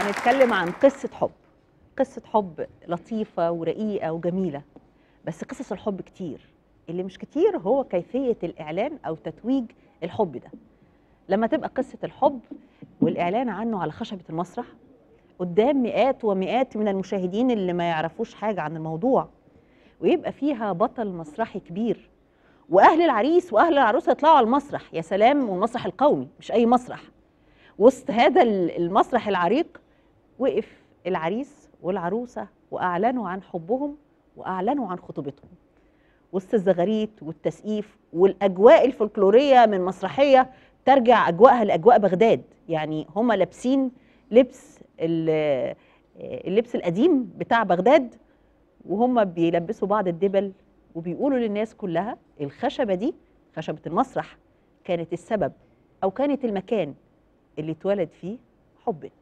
هنتكلم عن قصة حب قصة حب لطيفة ورقيقة وجميلة بس قصص الحب كتير اللي مش كتير هو كيفية الإعلان أو تتويج الحب ده لما تبقى قصة الحب والإعلان عنه على خشبة المسرح قدام مئات ومئات من المشاهدين اللي ما يعرفوش حاجة عن الموضوع ويبقى فيها بطل مسرحي كبير واهل العريس واهل العروسه يطلعوا على المسرح يا سلام والمسرح القومي مش اي مسرح وسط هذا المسرح العريق وقف العريس والعروسه واعلنوا عن حبهم واعلنوا عن خطوبتهم وسط الزغاريت والتسقيف والاجواء الفولكلوريه من مسرحيه ترجع اجواءها لاجواء بغداد يعني هم لابسين لبس ال- اللبس القديم بتاع بغداد وهم بيلبسوا بعض الدبل وبيقولوا للناس كلها الخشبة دي خشبة المسرح كانت السبب أو كانت المكان اللي اتولد فيه حبنا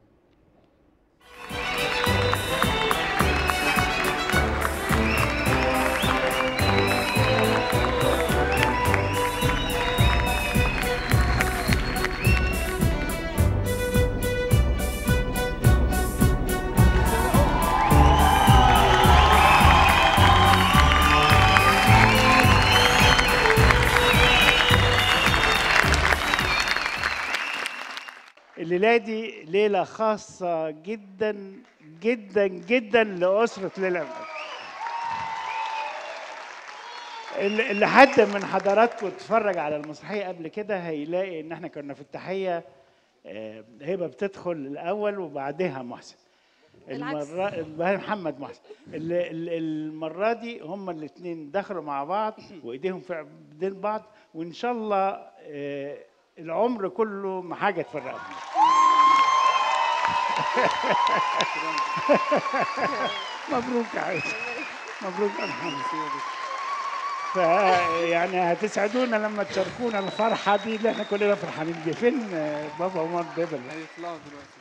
الليله دي ليله خاصه جدا جدا جدا لاسره ليلى اللي اللي حد من حضراتكم اتفرج على المسرحيه قبل كده هيلاقي ان احنا كنا في التحيه آه، هبه بتدخل الاول وبعدها محسن العكس. المره محمد محسن ال- ال- المره دي هما الاثنين دخلوا مع بعض وايديهم في ايدين بعض وان شاء الله آه، العمر كله ما حاجه تفرقهم مبروك يا عيسى مبروك يا محمد فيعني هتسعدونا لما تشاركونا الفرحه دي اللي احنا كلنا فرحانين بيها فين آه، بابا وماما بيبل هيطلعوا دلوقتي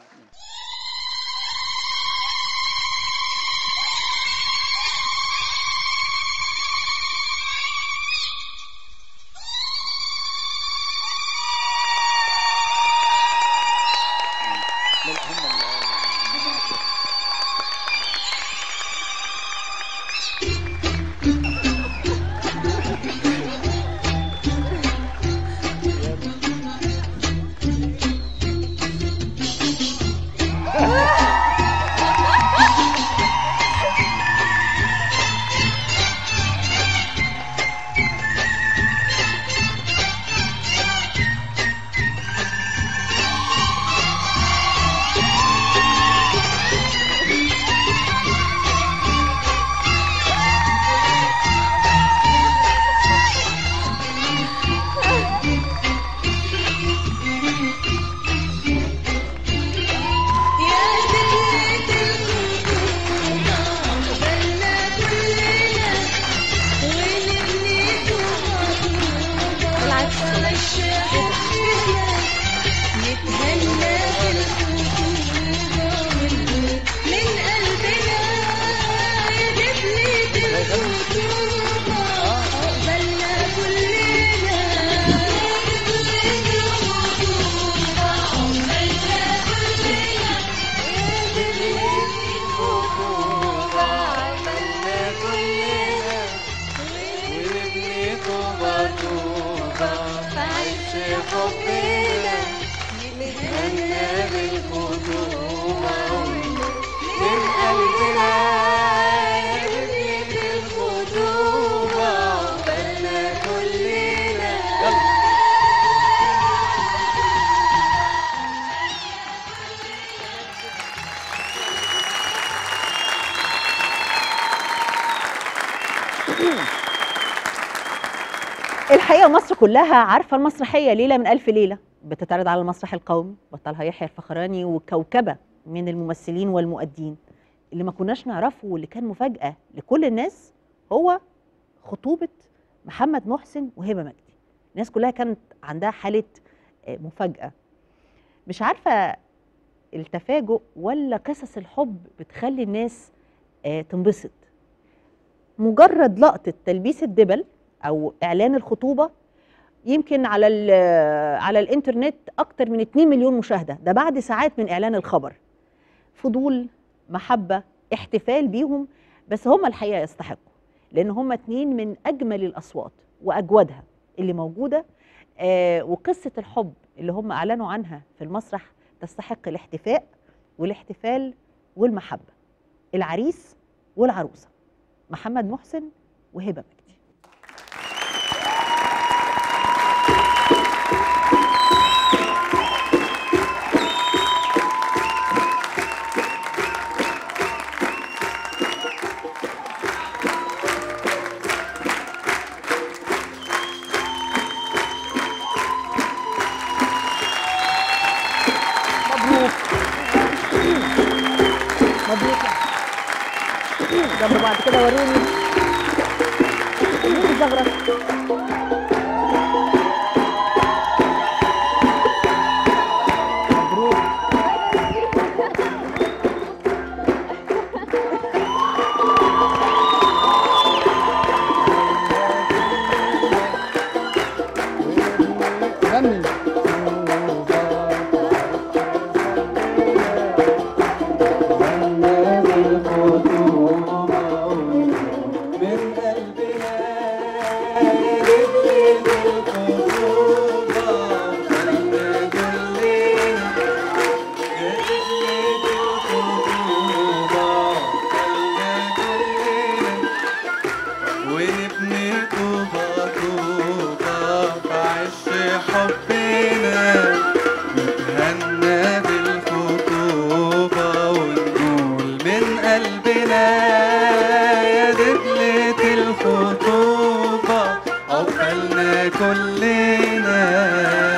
يا دنيا الخطوبة قبلنا كلنا ونبني طوبة ونمشي حبنا نتهنى بالخطوبة ونقول من قلبنا يا دنيا الخطوبة قبلنا كلنا الحقيقة مصر كلها عارفة المسرحية ليلة من ألف ليلة بتتعرض على المسرح القومي بطلها يحيى الفخراني وكوكبة من الممثلين والمؤدين اللي ما كناش نعرفه واللي كان مفاجأة لكل الناس هو خطوبة محمد محسن وهبة مجدي الناس كلها كانت عندها حالة آه، مفاجأة مش عارفة التفاجؤ ولا قصص الحب بتخلي الناس آه، تنبسط مجرد لقطة تلبيس الدبل او اعلان الخطوبه يمكن على ال- على الانترنت اكتر من 2 مليون مشاهده ده بعد ساعات من اعلان الخبر فضول محبه احتفال بيهم بس هم الحقيقه يستحقوا لان هم اتنين من اجمل الاصوات واجودها اللي موجوده آه وقصه الحب اللي هم اعلنوا عنها في المسرح تستحق الاحتفاء والاحتفال والمحبه العريس والعروسه محمد محسن وهبه مجدي مبروك مبروك جنب بعض كده وروني وروني الزغرة مبروك غني ونبني طوبة طوبة في عش حبنا نتهنى بالخطوبة ونقول من قلبنا يا دبلة الخطوبة عقبالنا كلنا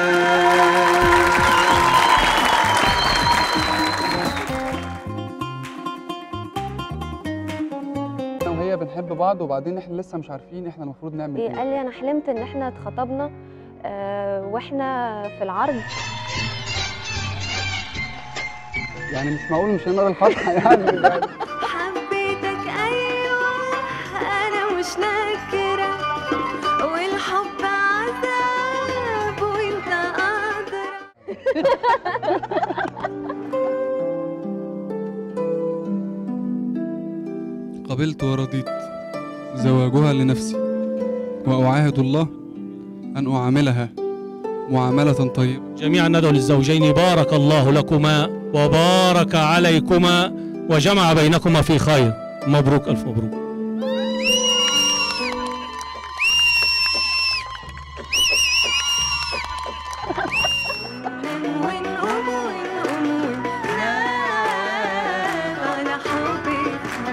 انا وهي بنحب بعض وبعدين احنا لسه مش عارفين احنا المفروض نعمل إيه، ايه قال لي انا حلمت ان احنا اتخطبنا آه، واحنا في العرض يعني مش معقول مش هنقرا الفاتحه يعني حبيتك أيوة أنا مش نكرة والحب عذاب وأنت أدرى قبلت ورضيت زواجها لنفسي وأعاهد الله أن أعاملها معاملة طيبة جميعا ندعو للزوجين بارك الله لكما وبارك عليكما وجمع بينكما في خير مبروك ألف مبروك ونقوم ونقوم وننام على حبي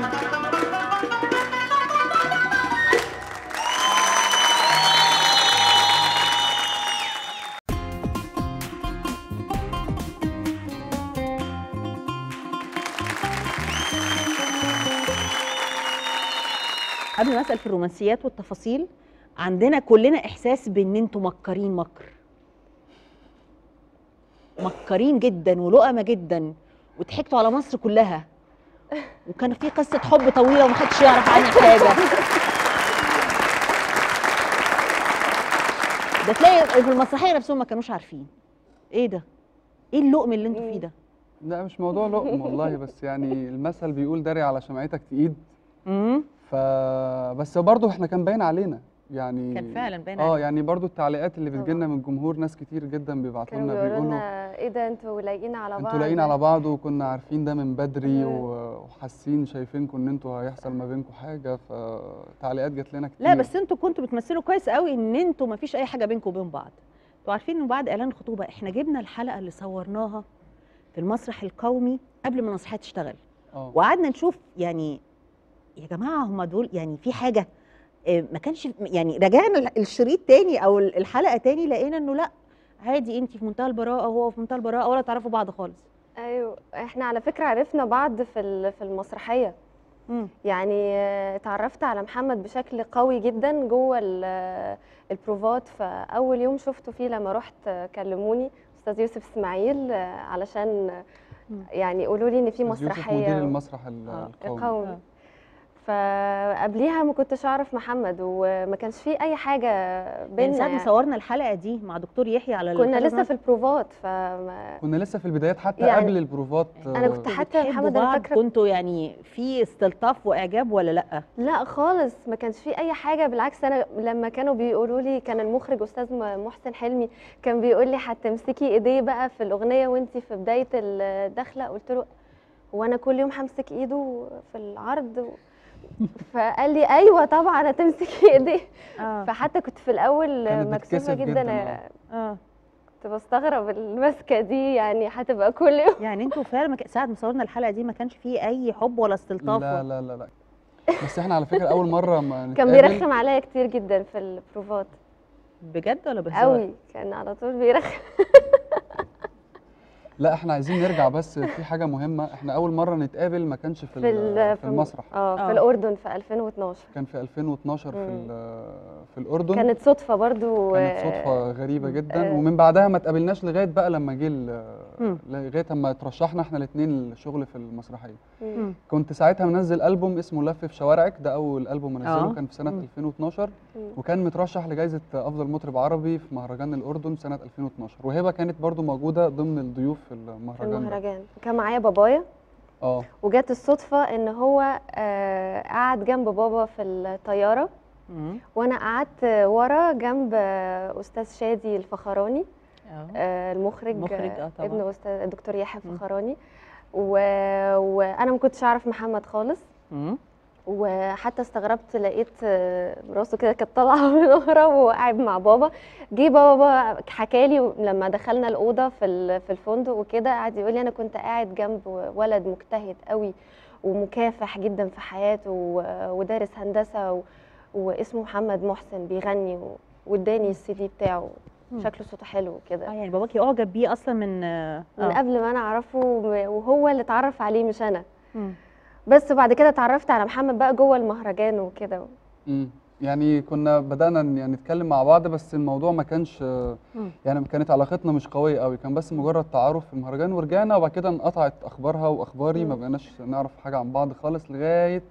قبل ما اسال في الرومانسيات والتفاصيل عندنا كلنا احساس بان انتوا مكرين مكر مكرين جدا ولقمه جدا وضحكتوا على مصر كلها وكان في قصه حب طويله ومحدش يعرف عنها حاجه ده تلاقي في المسرحيه نفسهم ما كانوش عارفين ايه ده ايه اللقم اللي انتوا فيه ده لا مش موضوع لقم والله بس يعني المثل بيقول داري على شمعتك تقيد امم ف بس برضه احنا كان باين علينا يعني كان فعلا باين اه عليك. يعني برضه التعليقات اللي طبعاً. بتجيلنا من الجمهور ناس كتير جدا بيبعتوا كانوا لنا بيقولوا بيقولوا لنا ايه ده انتوا لايقين على بعض انتوا لاقيين على بعض وكنا عارفين ده من بدري مم. و- وحاسين شايفينكم ان انتوا هيحصل ما بينكم حاجه فتعليقات جات لنا كتير لا بس انتوا كنتوا بتمثلوا كويس قوي ان انتوا ما فيش اي حاجه بينكم وبين بعض انتوا عارفين ان بعد اعلان الخطوبه احنا جبنا الحلقه اللي صورناها في المسرح القومي قبل ما المسرحيه تشتغل اه وقعدنا نشوف يعني يا جماعه هم دول يعني في حاجه آه، ما كانش يعني رجعنا ال- الشريط تاني او ال- الحلقه تاني لقينا انه لا عادي انت في منتهى البراءه وهو في منتهى البراءه ولا تعرفوا بعض خالص ايوه احنا على فكره عرفنا بعض في ال- في المسرحيه مم. يعني آه، اتعرفت على محمد بشكل قوي جدا جوه ال- آه، البروفات فاول يوم شفته فيه لما رحت آه، كلموني استاذ يوسف اسماعيل آه، علشان آه، مم. يعني قولوا لي ان في أستاذ يوسف مسرحيه مدير و- المسرح ال- آه، القومي قوي آه. فقبليها ما كنتش اعرف محمد وما كانش فيه اي حاجه يعني بينا ساعة ما يعني. صورنا الحلقة دي مع دكتور يحيى على كنا الفجر لسه في البروفات فما كنا لسه في البدايات حتى يعني قبل البروفات أنا كنت آه، حتى بتحبوا محمد انا بعض فاكره كنتوا يعني في استلطاف واعجاب ولا لا لا خالص ما كانش في اي حاجه بالعكس انا لما كانوا بيقولوا لي كان المخرج استاذ م- محسن حلمي كان بيقول لي هتمسكي ايديه بقى في الاغنيه وانت في بدايه الدخله قلت له هو انا كل يوم همسك ايده في العرض و... فقال لي ايوه طبعا هتمسكي ايديه اه فحتى كنت في الاول كانت مكسوفه بتتكسف جدا, جداً، جدا اه كنت بستغرب المسكه دي يعني هتبقى كل يوم يعني انتوا فعلا ما ك- ساعة ما صورنا الحلقة دي ما كانش فيه أي حب ولا استلطاف لا ولا- لا لا لا بس احنا على فكره اول مره ما كان نتقابل- بيرخم عليا كتير جدا في البروفات بجد ولا بهزار؟ قوي كان على طول بيرخم لا احنا عايزين نرجع بس في حاجه مهمه احنا اول مره نتقابل ما كانش في, في ال- ال- في المسرح اه آه. في الاردن في 2012 كان في 2012 في مم. ال- في الاردن كانت صدفه برضو كانت آه، صدفه غريبه جدا آه. ومن بعدها ما اتقابلناش لغايه بقى لما جه ال- مم. لغايه اما اترشحنا احنا الاثنين للشغل في المسرحيه مم. كنت ساعتها منزل البوم اسمه لف في شوارعك ده اول البوم منزله آه. كان في سنه مم. 2012 مم. وكان مترشح لجائزه افضل مطرب عربي في مهرجان الاردن سنه 2012 وهبه كانت برضو موجوده ضمن الضيوف في في المهرجان ده. المهرجان كان معايا بابايا اه وجت الصدفه ان هو آه، قعد جنب بابا في الطياره مم. وانا قعدت ورا جنب آه، استاذ شادي الفخراني اه آه، المخرج المخرج، آه، آه، طبعاً. ابن استاذ الدكتور يحيى مم. الفخراني و... وانا ما كنتش اعرف محمد خالص مم. وحتى استغربت لقيت آه، راسه كده كانت طالعه من ورا وقاعد مع بابا جه بابا حكى لي لما دخلنا الاوضه في ال- في الفندق وكده قعد يقول لي انا كنت قاعد جنب ولد مجتهد قوي ومكافح جدا في حياته و- ودارس هندسه و- واسمه محمد محسن بيغني و- واداني السي دي بتاعه مم. شكله صوته حلو اه وكده يعني باباكي اعجب بيه اصلا من آه. من آه. قبل ما انا اعرفه وهو اللي اتعرف عليه مش انا مم. بس بعد كده اتعرفت على محمد بقى جوه المهرجان وكده امم يعني كنا بدأنا ن- يعني نتكلم مع بعض بس الموضوع ما كانش مم. يعني كانت علاقتنا مش قوية قوي كان بس مجرد تعارف في المهرجان ورجعنا وبعد كده انقطعت أخبارها وأخباري ما مم. بقيناش نعرف حاجة عن بعض خالص لغاية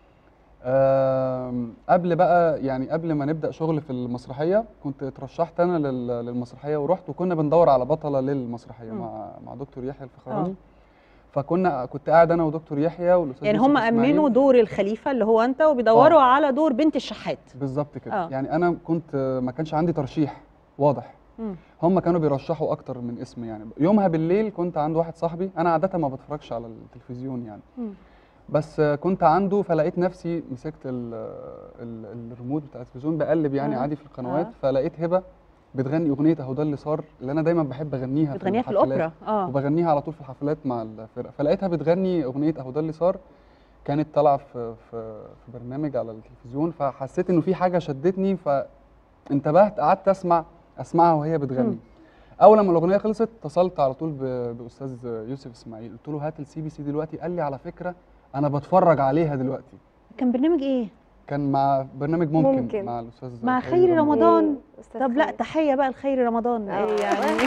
آم، قبل بقى يعني قبل ما نبدأ شغل في المسرحية كنت اترشحت أنا لل- للمسرحية ورحت وكنا بندور على بطلة للمسرحية مم. مع مع دكتور يحيى الفخراني فكنا كنت قاعد أنا ودكتور يحيى والأستاذ يعني يوسف هم إسماعيل. امنوا دور الخليفه اللي هو انت وبيدوروا آه. على دور بنت الشحات بالظبط كده آه. يعني انا كنت ما كانش عندي ترشيح واضح مم. هم كانوا بيرشحوا اكتر من اسم يعني يومها بالليل كنت عند واحد صاحبي انا عاده ما بتفرجش على التلفزيون يعني مم. بس كنت عنده فلقيت نفسي مسكت ال ال الريموت بتاع التلفزيون بقلب يعني آه. عادي في القنوات آه. فلقيت هبه بتغني اغنيه اهو ده اللي صار اللي انا دايما بحب اغنيها بتغنيها في الحفلات. الاوبرا اه وبغنيها على طول في الحفلات مع الفرقه فلقيتها بتغني اغنيه اهو ده اللي صار كانت طالعه في في في برنامج على التلفزيون فحسيت انه في حاجه شدتني فانتبهت قعدت اسمع اسمعها وهي بتغني مم. اول لما الاغنيه خلصت اتصلت على طول ب- باستاذ يوسف اسماعيل قلت له هات السي بي سي دلوقتي قال لي على فكره انا بتفرج عليها دلوقتي كان برنامج ايه كان مع برنامج ممكن, ممكن. مع الاستاذ مع خير رمضان. مم، أستاذ طب لا خالد. تحيه بقى لخير رمضان آه. إيه يعني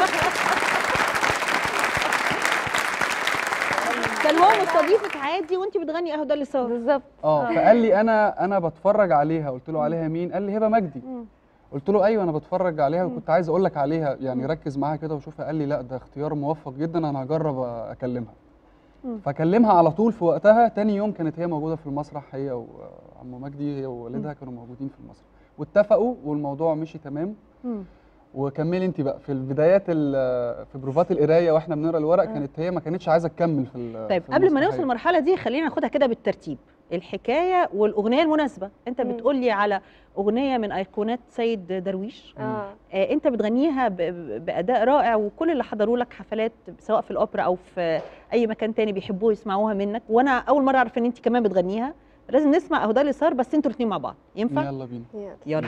كان هو مستضيفك عادي وانت بتغني اهو ده اللي صار بالظبط اه آه. فقال لي انا انا بتفرج عليها قلت له عليها مين قال لي هبه مجدي مم. قلت له ايوه انا بتفرج عليها مم. وكنت عايز اقول لك عليها يعني مم. ركز معاها كده وشوفها قال لي لا ده اختيار موفق جدا انا هجرب اكلمها مم. فكلمها على طول في وقتها تاني يوم كانت هي موجوده في المسرح هي وعم مجدي هي ووالدها كانوا موجودين في المسرح واتفقوا والموضوع مشي تمام مم. وكملي انت بقى في البدايات ال- في بروفات القرايه واحنا بنقرا الورق آه. كانت هي ما كانتش عايزه تكمل في ال- طيب في قبل ما المسرحية. نوصل للمرحله دي خلينا ناخدها كده بالترتيب الحكايه والاغنيه المناسبه انت مم. بتقولي على اغنيه من ايقونات سيد درويش اه آه، انت بتغنيها ب- ب- باداء رائع وكل اللي حضروا لك حفلات سواء في الاوبرا او في اي مكان تاني بيحبوا يسمعوها منك وانا اول مره اعرف ان انت كمان بتغنيها لازم نسمع اهو ده اللي صار بس انتوا الاثنين مع بعض ينفع يلا بينا يلا. يلا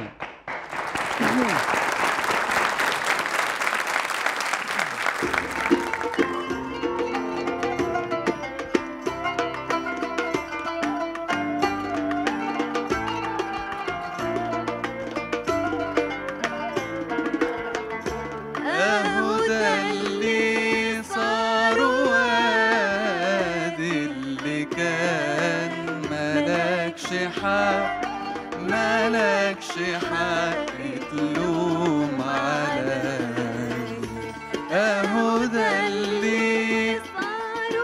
اهو ده اللي صار وادي اللي كان ملاك ملكش حق تلوم عليا اهو ده اللي صار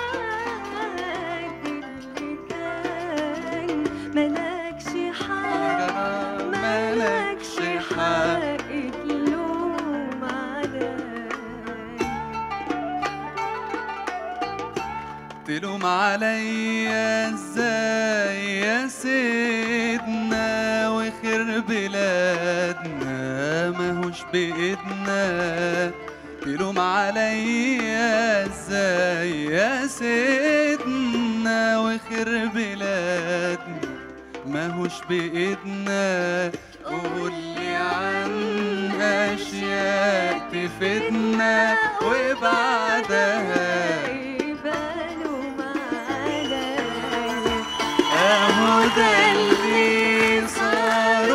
وعد اللي كان ملكش حق ملكش حق تلوم عليا تلوم عليا ازاي يا سيدنا وخير بلادنا ماهوش بايدنا تلوم عليا ازاي يا سيدنا وخير بلادنا ماهوش بايدنا قولي عن اشياء تفيدنا وبعدها يبانوا عليا اهو ده اللي صار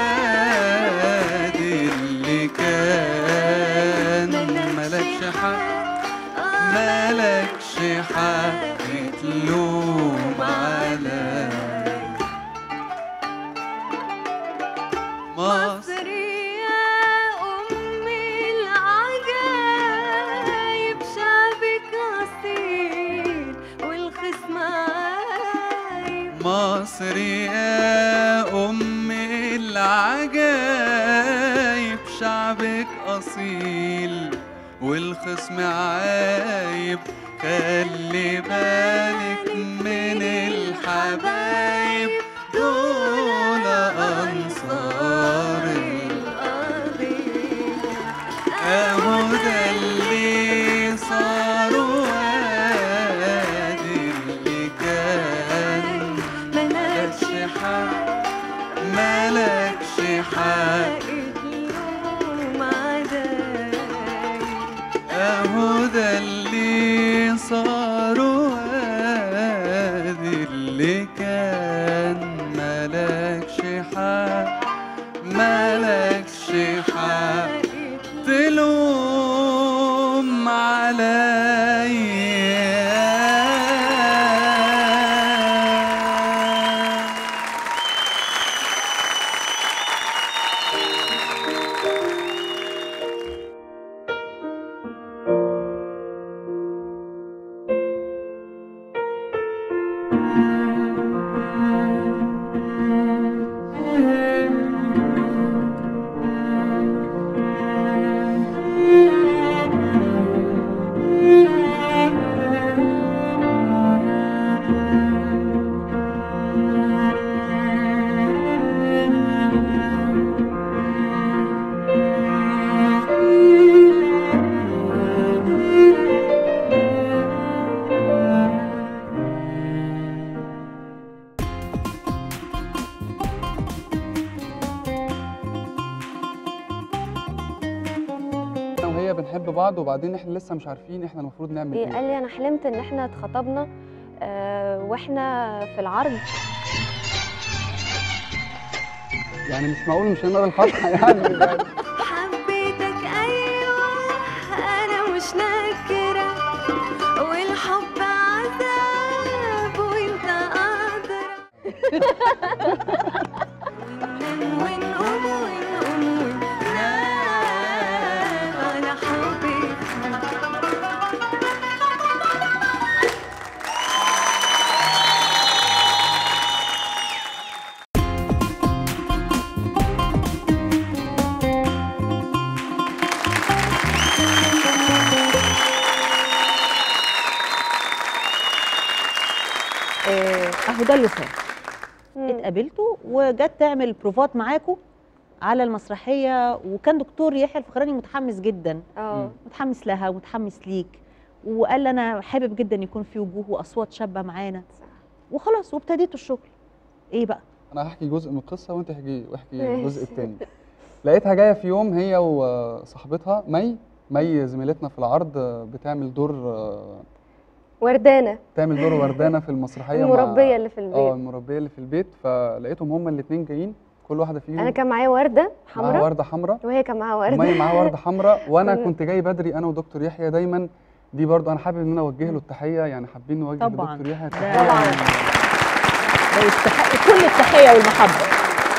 وادي اللي كان ملكش حق ملكش حق تلوم عليا مصر مصر يا أم العجايب شعبك أصيل والخصم عايب مصر يا أم العجايب شعبك أصيل والخصم عايب خلي بالك من الحبايب دول أنصار القضية أهو ده اللي صار وادي اللي كان ملكش ملكش حق ملكش حق تلوم عليا اهو ده اللي صار وادي اللي كان ملكش حق ملكش حق تلوم عليا انا وهي بنحب بعض وبعدين احنا لسه مش عارفين احنا المفروض نعمل إيه ايه قال لي انا حلمت ان احنا اتخطبنا آه، واحنا في العرض يعني مش معقول مش هنقرا الفاتحه يعني حبيتك أيوة أنا مش نكرة والحب عذاب وأنت أدرى وننام ونقوم ونقوم وننام على حبك آه، اهو ده اللسان مم. اتقابلتوا وجت تعمل بروفات معاكوا على المسرحيه وكان دكتور يحيى الفخراني متحمس جدا اه متحمس لها ومتحمس ليك وقال لي انا حابب جدا يكون في وجوه واصوات شابه معانا وخلاص وابتديتوا الشغل ايه بقى انا هحكي جزء من القصه وانت احكي واحكي ماشي. الجزء التاني لقيتها جايه في يوم هي وصاحبتها مي مي زميلتنا في العرض بتعمل دور وردانه بتعمل دور وردانه في المسرحيه مع- المربيه اللي في اه البيت المربيه اللي في البيت فلقيتهم هما الاثنين جايين كل واحده فيهم انا كان معايا ورده معاها حمراء ورده حمراء وهي كان معاها ورده ومي معاها ورده حمراء وانا كنا- كنت جاي بدري انا ودكتور يحيى دايما دي برضو انا حابب ان انا اوجه له التحيه يعني حابين نوجه طبعاً. لدكتور يحيى ده التحيه طبعاً. يعني ده يستحق كل التحيه والمحبه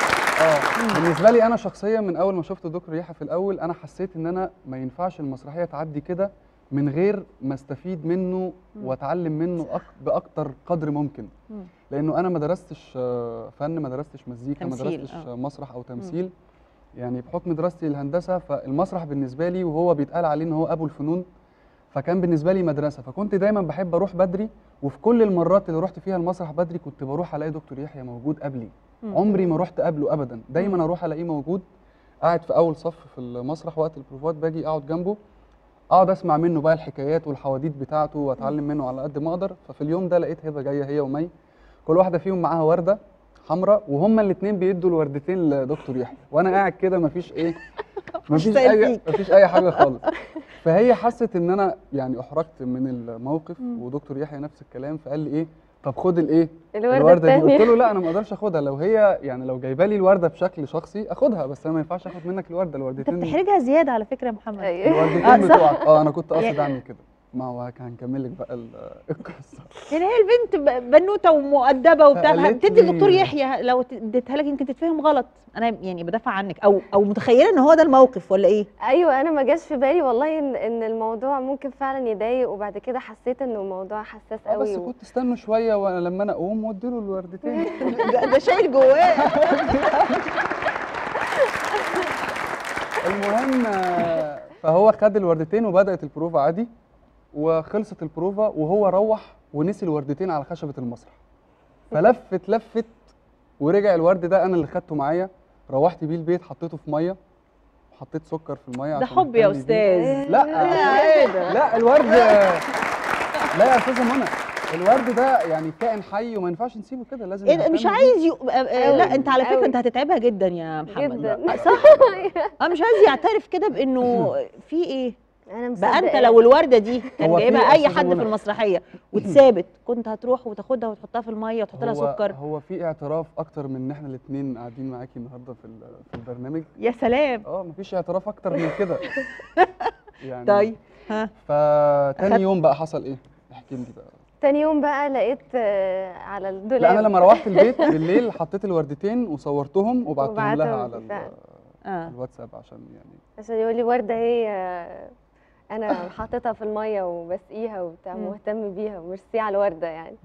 اه بالنسبه لي انا شخصيا من اول ما شفت دكتور يحيى في الاول انا حسيت ان انا ما ينفعش المسرحيه تعدي كده من غير ما استفيد منه واتعلم منه أك... باكتر قدر ممكن مم. لانه انا ما درستش آه، فن ما درستش مزيكا ما تمثيل، درستش آه. آه. مسرح او تمثيل يعني بحكم دراستي للهندسه فالمسرح بالنسبه لي وهو بيتقال عليه ان هو ابو الفنون فكان بالنسبه لي مدرسه فكنت دايما بحب اروح بدري وفي كل المرات اللي رحت فيها المسرح بدري كنت بروح الاقي دكتور يحيى موجود قبلي مم. عمري ما رحت قبله ابدا دايما اروح الاقيه موجود قاعد في اول صف في المسرح وقت البروفات باجي اقعد جنبه اقعد اسمع منه بقى الحكايات والحواديت بتاعته واتعلم منه على قد ما اقدر ففي اليوم ده لقيت هبه جايه هي ومي كل واحده فيهم معاها ورده حمراء وهما الاثنين بيدوا الوردتين لدكتور يحيى وانا قاعد كده مفيش ايه مفيش سائل اي فيك. مفيش اي حاجه خالص فهي حست ان انا يعني احرجت من الموقف ودكتور يحيى نفس الكلام فقال لي ايه طب خد الايه الورده دي قلت الثانيه له لا انا ما اقدرش اخدها لو هي يعني لو جايبه لي الورده بشكل شخصي اخدها بس انا ما ينفعش اخد منك الورده انت الوردتين بتحرجها زياده على فكره يا محمد أيوة. الوردتين آه، صح. بتوعك اه انا كنت قاصد يعني- اعمل كده ما هو هنكمل لك بقى ال- القصه يعني هي البنت ب- بنوته ومؤدبه وبتاع فقالت بتدي لي- دكتور يحيى لو ت- اديتها لك يمكن تتفهم غلط انا يعني بدافع عنك او او متخيله ان هو ده الموقف ولا ايه ايوه انا ما جاش في بالي والله ان ان الموضوع ممكن فعلا يضايق وبعد كده حسيت انه الموضوع حساس اه بس قوي و... كنت استنوا شويه وانا لما انا اقوم وادي له الوردتين ده ده شايل جواه المهم آه، فهو خد الوردتين وبدات البروفا عادي وخلصت البروفا وهو روح ونسي الوردتين على خشبه المسرح فلفت لفت ورجع الورد ده انا اللي خدته معايا روحت بيه البيت حطيته في ميه وحطيت سكر في الميه ده عشان حب يا أهتم بيه. استاذ لا ايه ده لا الورد لا يا استاذه منى الورد ده يعني كائن حي وما ينفعش نسيبه كده لازم ايه ده مش نهتم بيه. عايز يق... آه، آه، أوي، لا انت على فكره أوي. انت هتتعبها جدا يا محمد جدا آه، صح اه مش عايز يعترف كده بانه في ايه انا بقى انت مصدقاه. لو الورده دي كان هو في جايبها اي أستاذة حد في منى. المسرحيه واتثابت كنت هتروح وتاخدها وتحطها في الميه وتحط لها هو سكر هو في اعتراف اكتر من ان احنا الاثنين قاعدين معاكي النهارده في ال- في البرنامج يا سلام اه مفيش اعتراف اكتر من كده يعني طيب ها فتاني أخدت- يوم بقى حصل ايه احكي لي بقى تاني يوم بقى لقيت آه، على الدولاب لا انا لما روحت البيت بالليل حطيت الوردتين وصورتهم وبعتهم لها وبعتهم على ال- فعلا. اه الواتساب عشان يعني عشان يقول لي ورده هي آه، انا حاططها في الميه وبسقيها وبتاع مم. مهتم بيها وميرسي على الورده يعني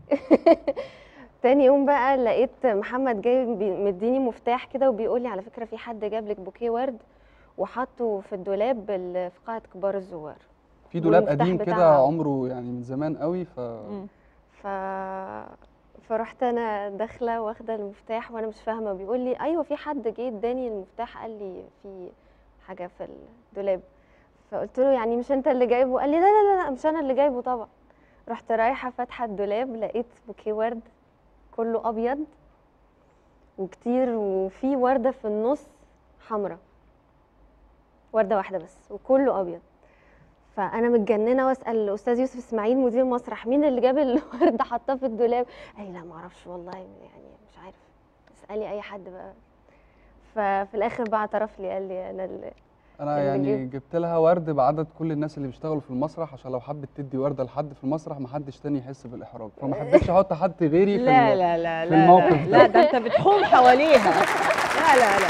تاني يوم بقى لقيت محمد جاي بي- مديني مفتاح كده وبيقول لي على فكره في حد جاب لك بوكيه ورد وحطه في الدولاب ال- في قاعه كبار الزوار في دولاب والمفتاح قديم كده بتاعها. عمره يعني من زمان قوي ف مم. ف فرحت انا داخله واخده المفتاح وانا مش فاهمه بيقول لي ايوه في حد جه اداني المفتاح قال لي في حاجه في الدولاب فقلت له يعني مش انت اللي جايبه قال لي لا لا لا, لا مش انا اللي جايبه طبعا رحت رايحه فاتحه الدولاب لقيت بوكيه ورد كله ابيض وكتير وفي ورده في النص حمراء ورده واحده بس وكله ابيض فانا متجننه واسال الاستاذ يوسف اسماعيل مدير المسرح مين اللي جاب الورده حطاه في الدولاب قال لي لا ما اعرفش والله يعني مش عارف اسالي اي حد بقى ففي الاخر بقى اعترف لي قال لي انا اللي انا اللي يعني جبت. جبت لها ورد بعدد كل الناس اللي بيشتغلوا في المسرح عشان لو حبت تدي ورده لحد في المسرح ما حدش تاني يحس بالاحراج فما حبيتش احط حد غيري في لا ال- لا لا في لا الموقف لا, ده. لا ده انت بتحوم حواليها لا لا لا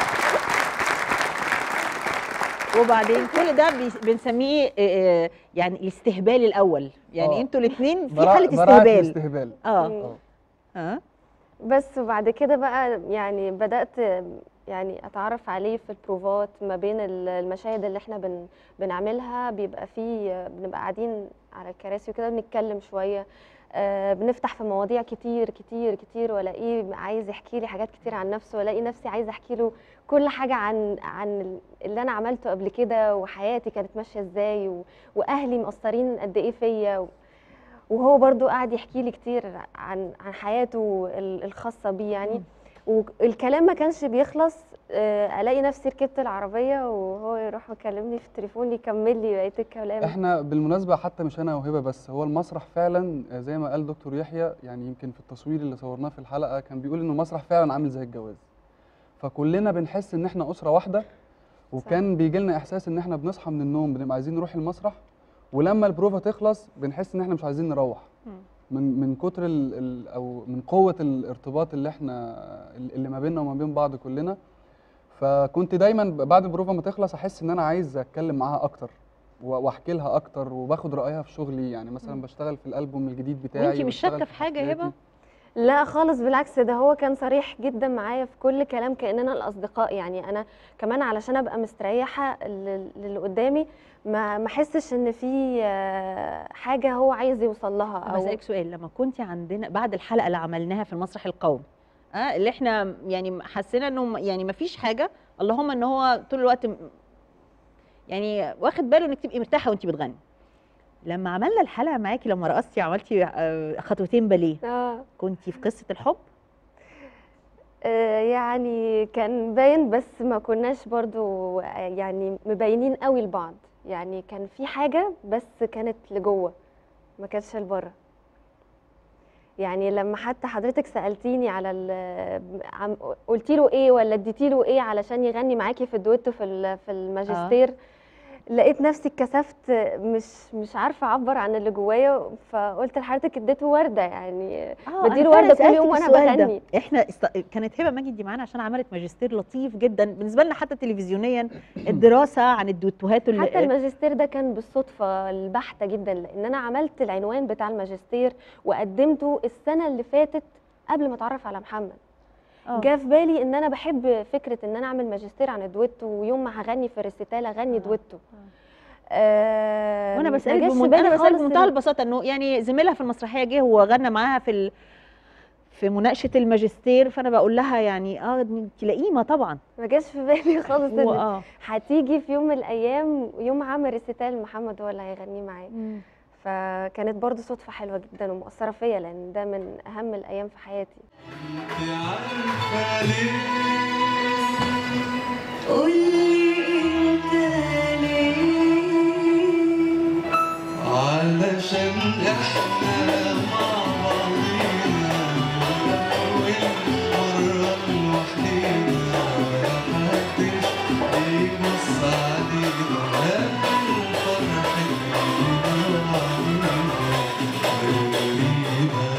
وبعدين كل ده بيس- بنسميه آه، آه، يعني الاستهبال الاول يعني آه. انتوا الاثنين في برا- حاله براعة استهبال الاستهبال اه مم. اه بس وبعد كده بقى يعني بدات يعني اتعرف عليه في البروفات ما بين ال- المشاهد اللي احنا بن بنعملها بيبقى فيه بنبقى قاعدين على الكراسي وكده بنتكلم شويه آه، بنفتح في مواضيع كتير كتير كتير والاقيه عايز يحكي لي حاجات كتير عن نفسه والاقي نفسي عايزه احكي له كل حاجه عن عن اللي انا عملته قبل كده وحياتي كانت ماشيه ازاي و- واهلي مقصرين قد ايه فيا و- وهو برضو قاعد يحكي لي كتير عن عن حياته ال- الخاصه بيه يعني والكلام ما كانش بيخلص آه، الاقي نفسي ركبت العربيه وهو يروح مكلمني في التليفون يكمل لي بقيه الكلام احنا بالمناسبه حتى مش انا وهبه بس هو المسرح فعلا آه، زي ما قال دكتور يحيى يعني يمكن في التصوير اللي صورناه في الحلقه كان بيقول ان المسرح فعلا عامل زي الجواز فكلنا بنحس ان احنا اسره واحده وكان بيجي لنا احساس ان احنا بنصحى من النوم بنبقى عايزين نروح المسرح ولما البروفا تخلص بنحس ان احنا مش عايزين نروح من من كتر ال ال او من قوه الارتباط اللي احنا اللي ما بيننا وما بين بعض كلنا فكنت دايما ب- بعد البروفه ما تخلص احس ان انا عايز اتكلم معاها اكتر و- واحكي لها اكتر وباخد رايها في شغلي يعني مثلا بشتغل في الالبوم الجديد بتاعي وانتي مش وبشتغل شاكه في حاجه يا هبه حفلاتي. لا خالص بالعكس ده هو كان صريح جدا معايا في كل كلام كاننا الاصدقاء يعني انا كمان علشان ابقى مستريحه لل- للي قدامي ما ما احسش ان في آه، حاجه هو عايز يوصل لها طب او اسالك سؤال لما كنت عندنا بعد الحلقه اللي عملناها في المسرح القومي اه اللي احنا يعني حسينا انه م- يعني ما فيش حاجه اللهم ان هو طول الوقت م- يعني واخد باله انك تبقي مرتاحه وانت بتغني لما عملنا الحلقه معاكي لما رقصتي عملتي آه، خطوتين باليه اه كنتي في قصه الحب آه، يعني كان باين بس ما كناش برضو آه، يعني مبينين قوي لبعض يعني كان في حاجة بس كانت لجوه ما كانتش لبره يعني لما حتى حضرتك سألتيني على ال- عم قلتي له ايه ولا اديتي له ايه علشان يغني معاكي في الدويتو في ال- في الماجستير لقيت نفسي اتكسفت مش مش عارفه اعبر عن اللي جوايا فقلت لحضرتك اديته ورده يعني اه أنا بديله فعلاً وردة كل سألتك يوم وأنا السؤال ده. بغني. احنا است... كانت هبه ماجد دي معانا عشان عملت ماجستير لطيف جدا بالنسبه لنا حتى تلفزيونيا الدراسه عن الدوتوهات اللي- حتى الماجستير ده كان بالصدفة البحتة جدا لأن أنا عملت العنوان بتاع الماجستير وقدمته السنة اللي فاتت قبل ما أتعرف على محمد آه. جه في بالي ان انا بحب فكره ان انا اعمل ماجستير عن الدويتو ويوم ما هغني في الريسيتال اغني دويتو آه وانا ما بسالك جاش في بمن... بالي انا بسالك خالص بمنتهى إن- البساطه انه يعني زميلها في المسرحيه جه وغنى معاها في ال... في مناقشه الماجستير فانا بقول لها يعني اه انت لئيمه طبعا ما جاش في بالي خالص هو ان اه هتيجي في يوم من الايام يوم عامل ريسيتال محمد هو اللي هيغنيه معايا فكانت برضو صدفه حلوه جدا ومؤثره فيا لان ده من اهم الايام في حياتي عارفة ليه قولي انت ليه علشان احنا مع بعضينا والمرة لوحدينا محدش بيبص علينا الفرح اللي بعدينا خلينا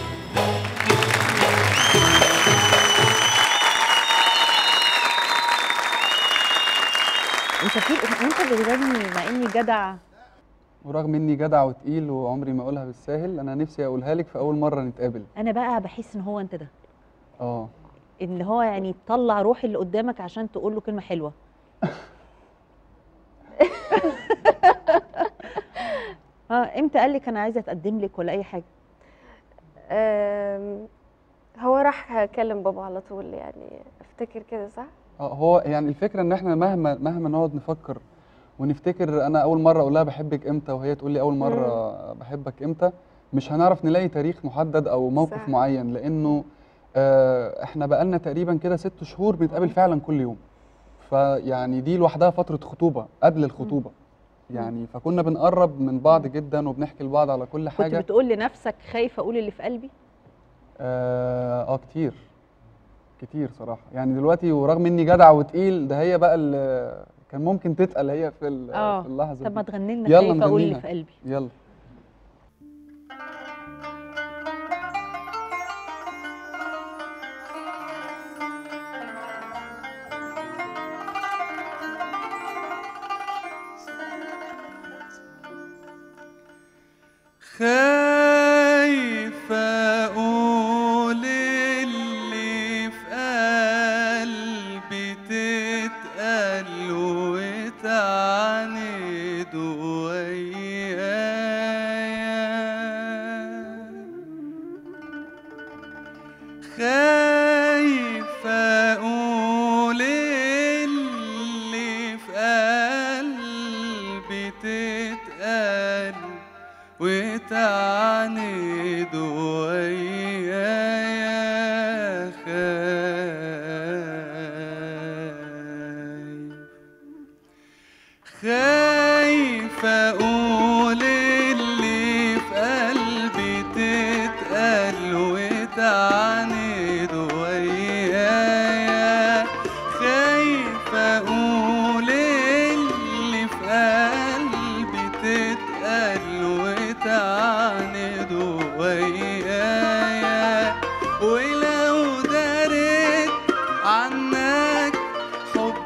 انت في وانت بتغني مع اني جدع ورغم اني جدع وتقيل وعمري ما اقولها بالساهل انا نفسي اقولها لك في اول مره نتقابل انا بقى بحس ان هو انت ده اه ان هو يعني تطلع روح اللي قدامك عشان تقول له كلمه حلوه اه امتى قال لك انا عايزه اتقدم لك ولا اي حاجه آم، هو راح اكلم بابا على طول يعني افتكر كده صح اه هو يعني الفكره ان احنا مهما مهما نقعد نفكر ونفتكر انا اول مره اقول لها بحبك امتى وهي تقول لي اول مره بحبك امتى مش هنعرف نلاقي تاريخ محدد او موقف صح. معين لانه آه احنا بقالنا تقريبا كده ست شهور بنتقابل فعلا كل يوم فيعني دي لوحدها فتره خطوبه قبل الخطوبه يعني فكنا بنقرب من بعض جدا وبنحكي لبعض على كل كنت حاجه بتقول لنفسك خايفه اقول اللي في قلبي اه, آه كتير كتير صراحه يعني دلوقتي ورغم اني جدع وتقيل ده هي بقى اللي كان ممكن تتقل هي في ال- اه في اللحظه طب ما دي تغني لنا يلا خايفه اقول اللي نغنيها. في قلبي يلا خايف اقول اللي في قلبي تتقل وتعاند وياك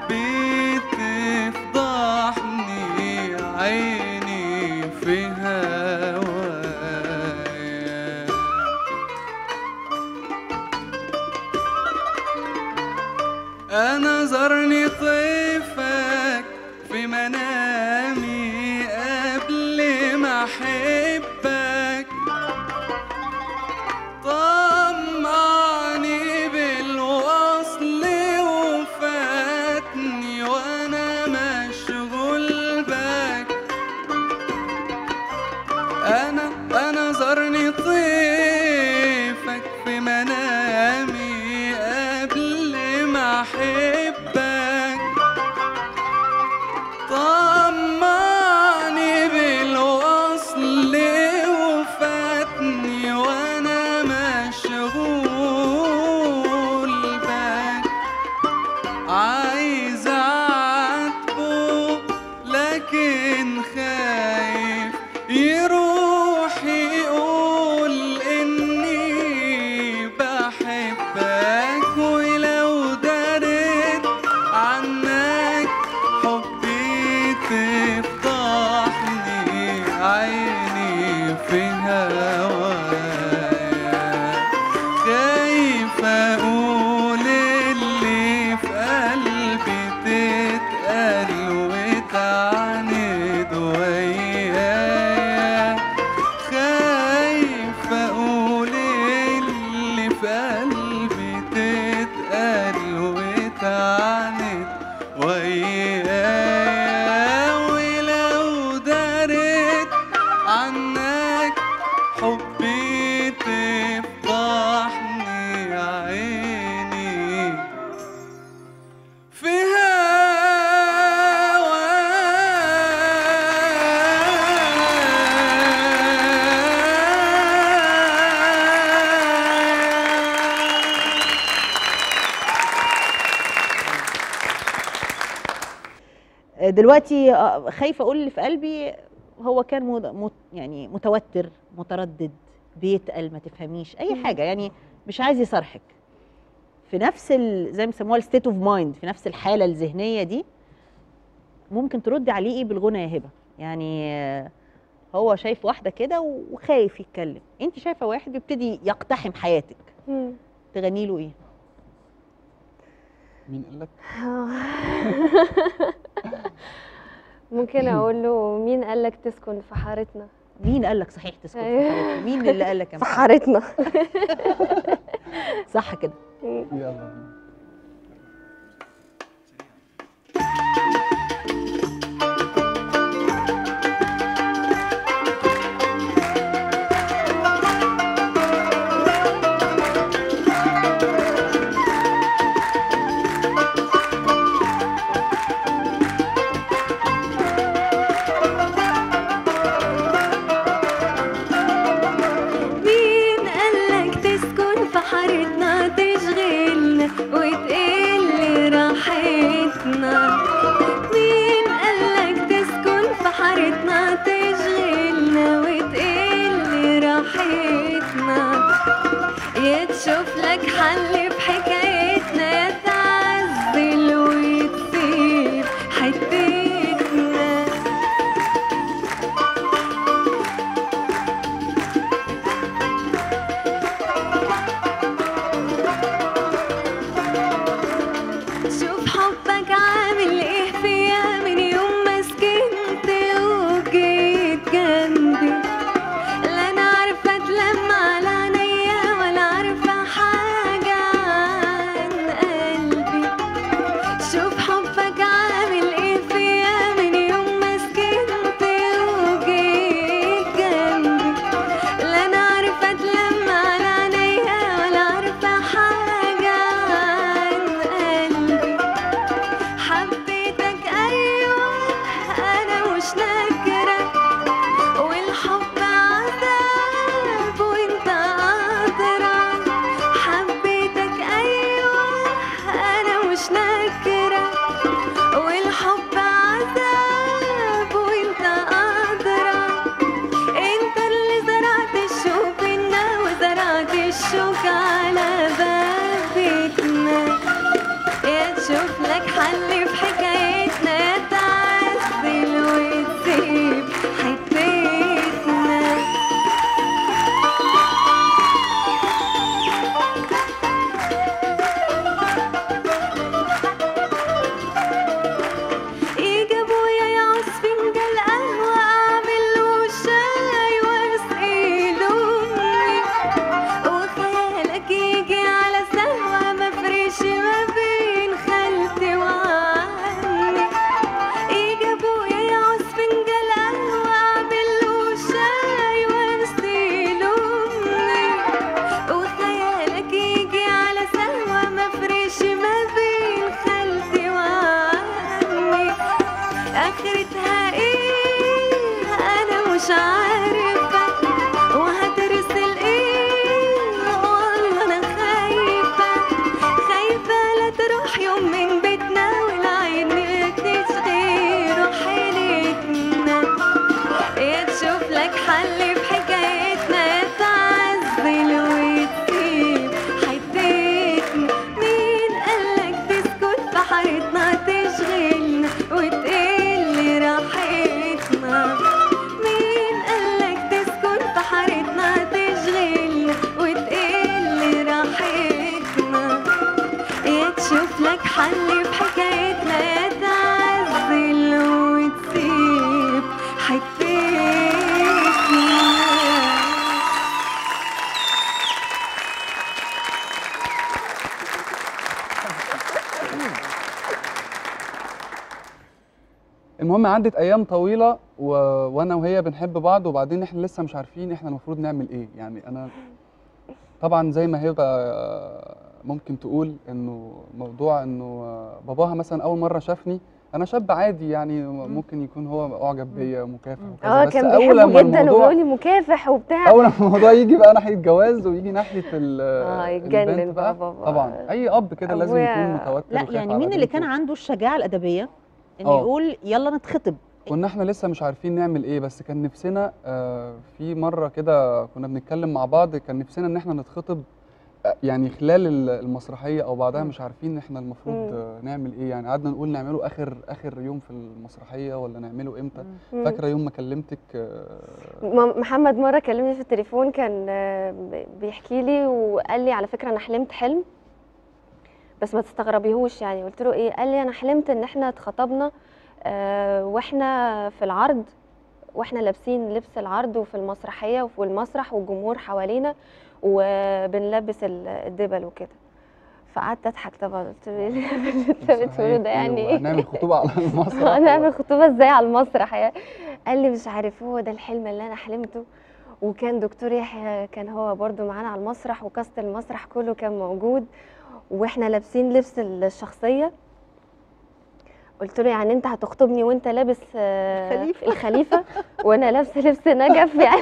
حبيت تفضحني عيني في هوايا أنا زرني طيفك في منامي قبل ما أحبك طمعني بالوصل وفاتني وأنا مشغول بك أنا أنا زرني طيفك في منامي قبل ما أحبك طمعني بالوصل وفاتني وأنا مشغول بك عايز اعاتبه لكن خايف يروح يقول اني بحبك ولو دريت عنك حبي تفضحني عيني في هوايا خايف اقول اللي في قلبي تتقال وتعاند ويايا خايف اقول اللي في قلبي تتقال وتعاند ويايا ولو دريت عنك حبي تفضحني عيني في هواك دلوقتي آه، خايفه اقول اللي في قلبي هو كان مد- مت يعني متوتر متردد بيتقل ما تفهميش اي حاجه يعني مش عايز يصارحك في نفس ال... زي ما بيسموها الستيت اوف مايند في نفس الحاله الذهنيه دي ممكن تردي عليه ايه بالغنى يا هبه يعني آه، هو شايف واحده كده وخايف يتكلم انت شايفه واحد بيبتدي يقتحم حياتك مم. تغني له ايه مين قال لك ممكن اقول له مين قال لك تسكن في حارتنا مين قال لك صحيح تسكت في أيوه. حياتك؟ مين اللي قال لك يا في محمد؟ حارتنا صح كده يلا بينا مين قالك تسكن في حارتنا تشغلنا وتقل راحتنا مين قالك تسكن في حارتنا تشغلنا وتقل راحتنا يا تشوف لك حل في حكايتنا يا تعزل وتسيب حتتنا شوف حبك عامل ايه فيا من يوم ما سكنت وجيت جنبي لا انا عارفه اتلم على عينيا ولا عارفه حاجه عن قلبي شوف حبك عامل ايه فيا من يوم ما سكنت وجيت جنبي لا انا عارفه اتلم على عينيا ولا عارفه حاجه عن قلبي حبيتك ايوه انا مش نكره والحب عذاب وانت قادرة حبيتك ايوه انا مش نكره والحب عذاب وانت قادرة انت اللي زرعت الشوق بينا وزرعت الشوك على باب بيتنا يا تشوف لك حل في حارتنا تشغلنا وتقل راحتنا مين قالك تسكن في حارتنا تشغلنا وتقل راحتنا يا تشوف لك حل في حكايتنا يا تعزل وتسيب حتتنا المهم عدت ايام طويله و... وانا وهي بنحب بعض وبعدين احنا لسه مش عارفين احنا المفروض نعمل ايه يعني انا طبعا زي ما هي بقى ممكن تقول انه موضوع انه باباها مثلا اول مره شافني انا شاب عادي يعني ممكن يكون هو اعجب بيا مكافح وكذا اه بس كان اول بيحبه لما جدا الموضوع وبيقول لي مكافح وبتاع اول لما الموضوع يجي بقى ناحيه جواز ويجي ناحيه ال اه البنت يتجنن بقى بابا طبعا اي اب كده لازم أبويا- يكون متوتر لا وخايف يعني على مين اللي كان بنته. عنده الشجاعه الادبيه انه آه. يقول يلا نتخطب كنا احنا لسه مش عارفين نعمل ايه بس كان نفسنا آه، في مره كده كنا بنتكلم مع بعض كان نفسنا ان احنا نتخطب آه، يعني خلال ال- المسرحيه او بعدها مش عارفين احنا المفروض مم. آه، نعمل ايه يعني قعدنا نقول نعمله اخر اخر يوم في المسرحيه ولا نعمله امتى مم. فاكره يوم ما كلمتك آه، م- محمد مره كلمني في التليفون كان آه، ب- بيحكي لي وقال لي على فكره انا حلمت حلم بس ما تستغربيهوش يعني قلت له ايه قال لي انا حلمت ان احنا اتخطبنا آه، واحنا في العرض واحنا لابسين لبس العرض وفي المسرحيه وفي المسرح والجمهور حوالينا وبنلبس ال- الدبل وكده فقعدت اضحك طبعا قلت له ايه اللي انت بتقوله ده يعني ايه هنعمل خطوبه على المسرح هنعمل خطوبه ازاي على المسرح يعني قال لي مش عارف هو ده الحلم اللي انا حلمته وكان دكتور يحيى كان هو برضو معانا على المسرح وكاست المسرح كله كان موجود واحنا لابسين لبس الشخصيه قلت له يعني انت هتخطبني وانت لابس آه، الخليفة. الخليفه وانا لابسه لبس نجف يعني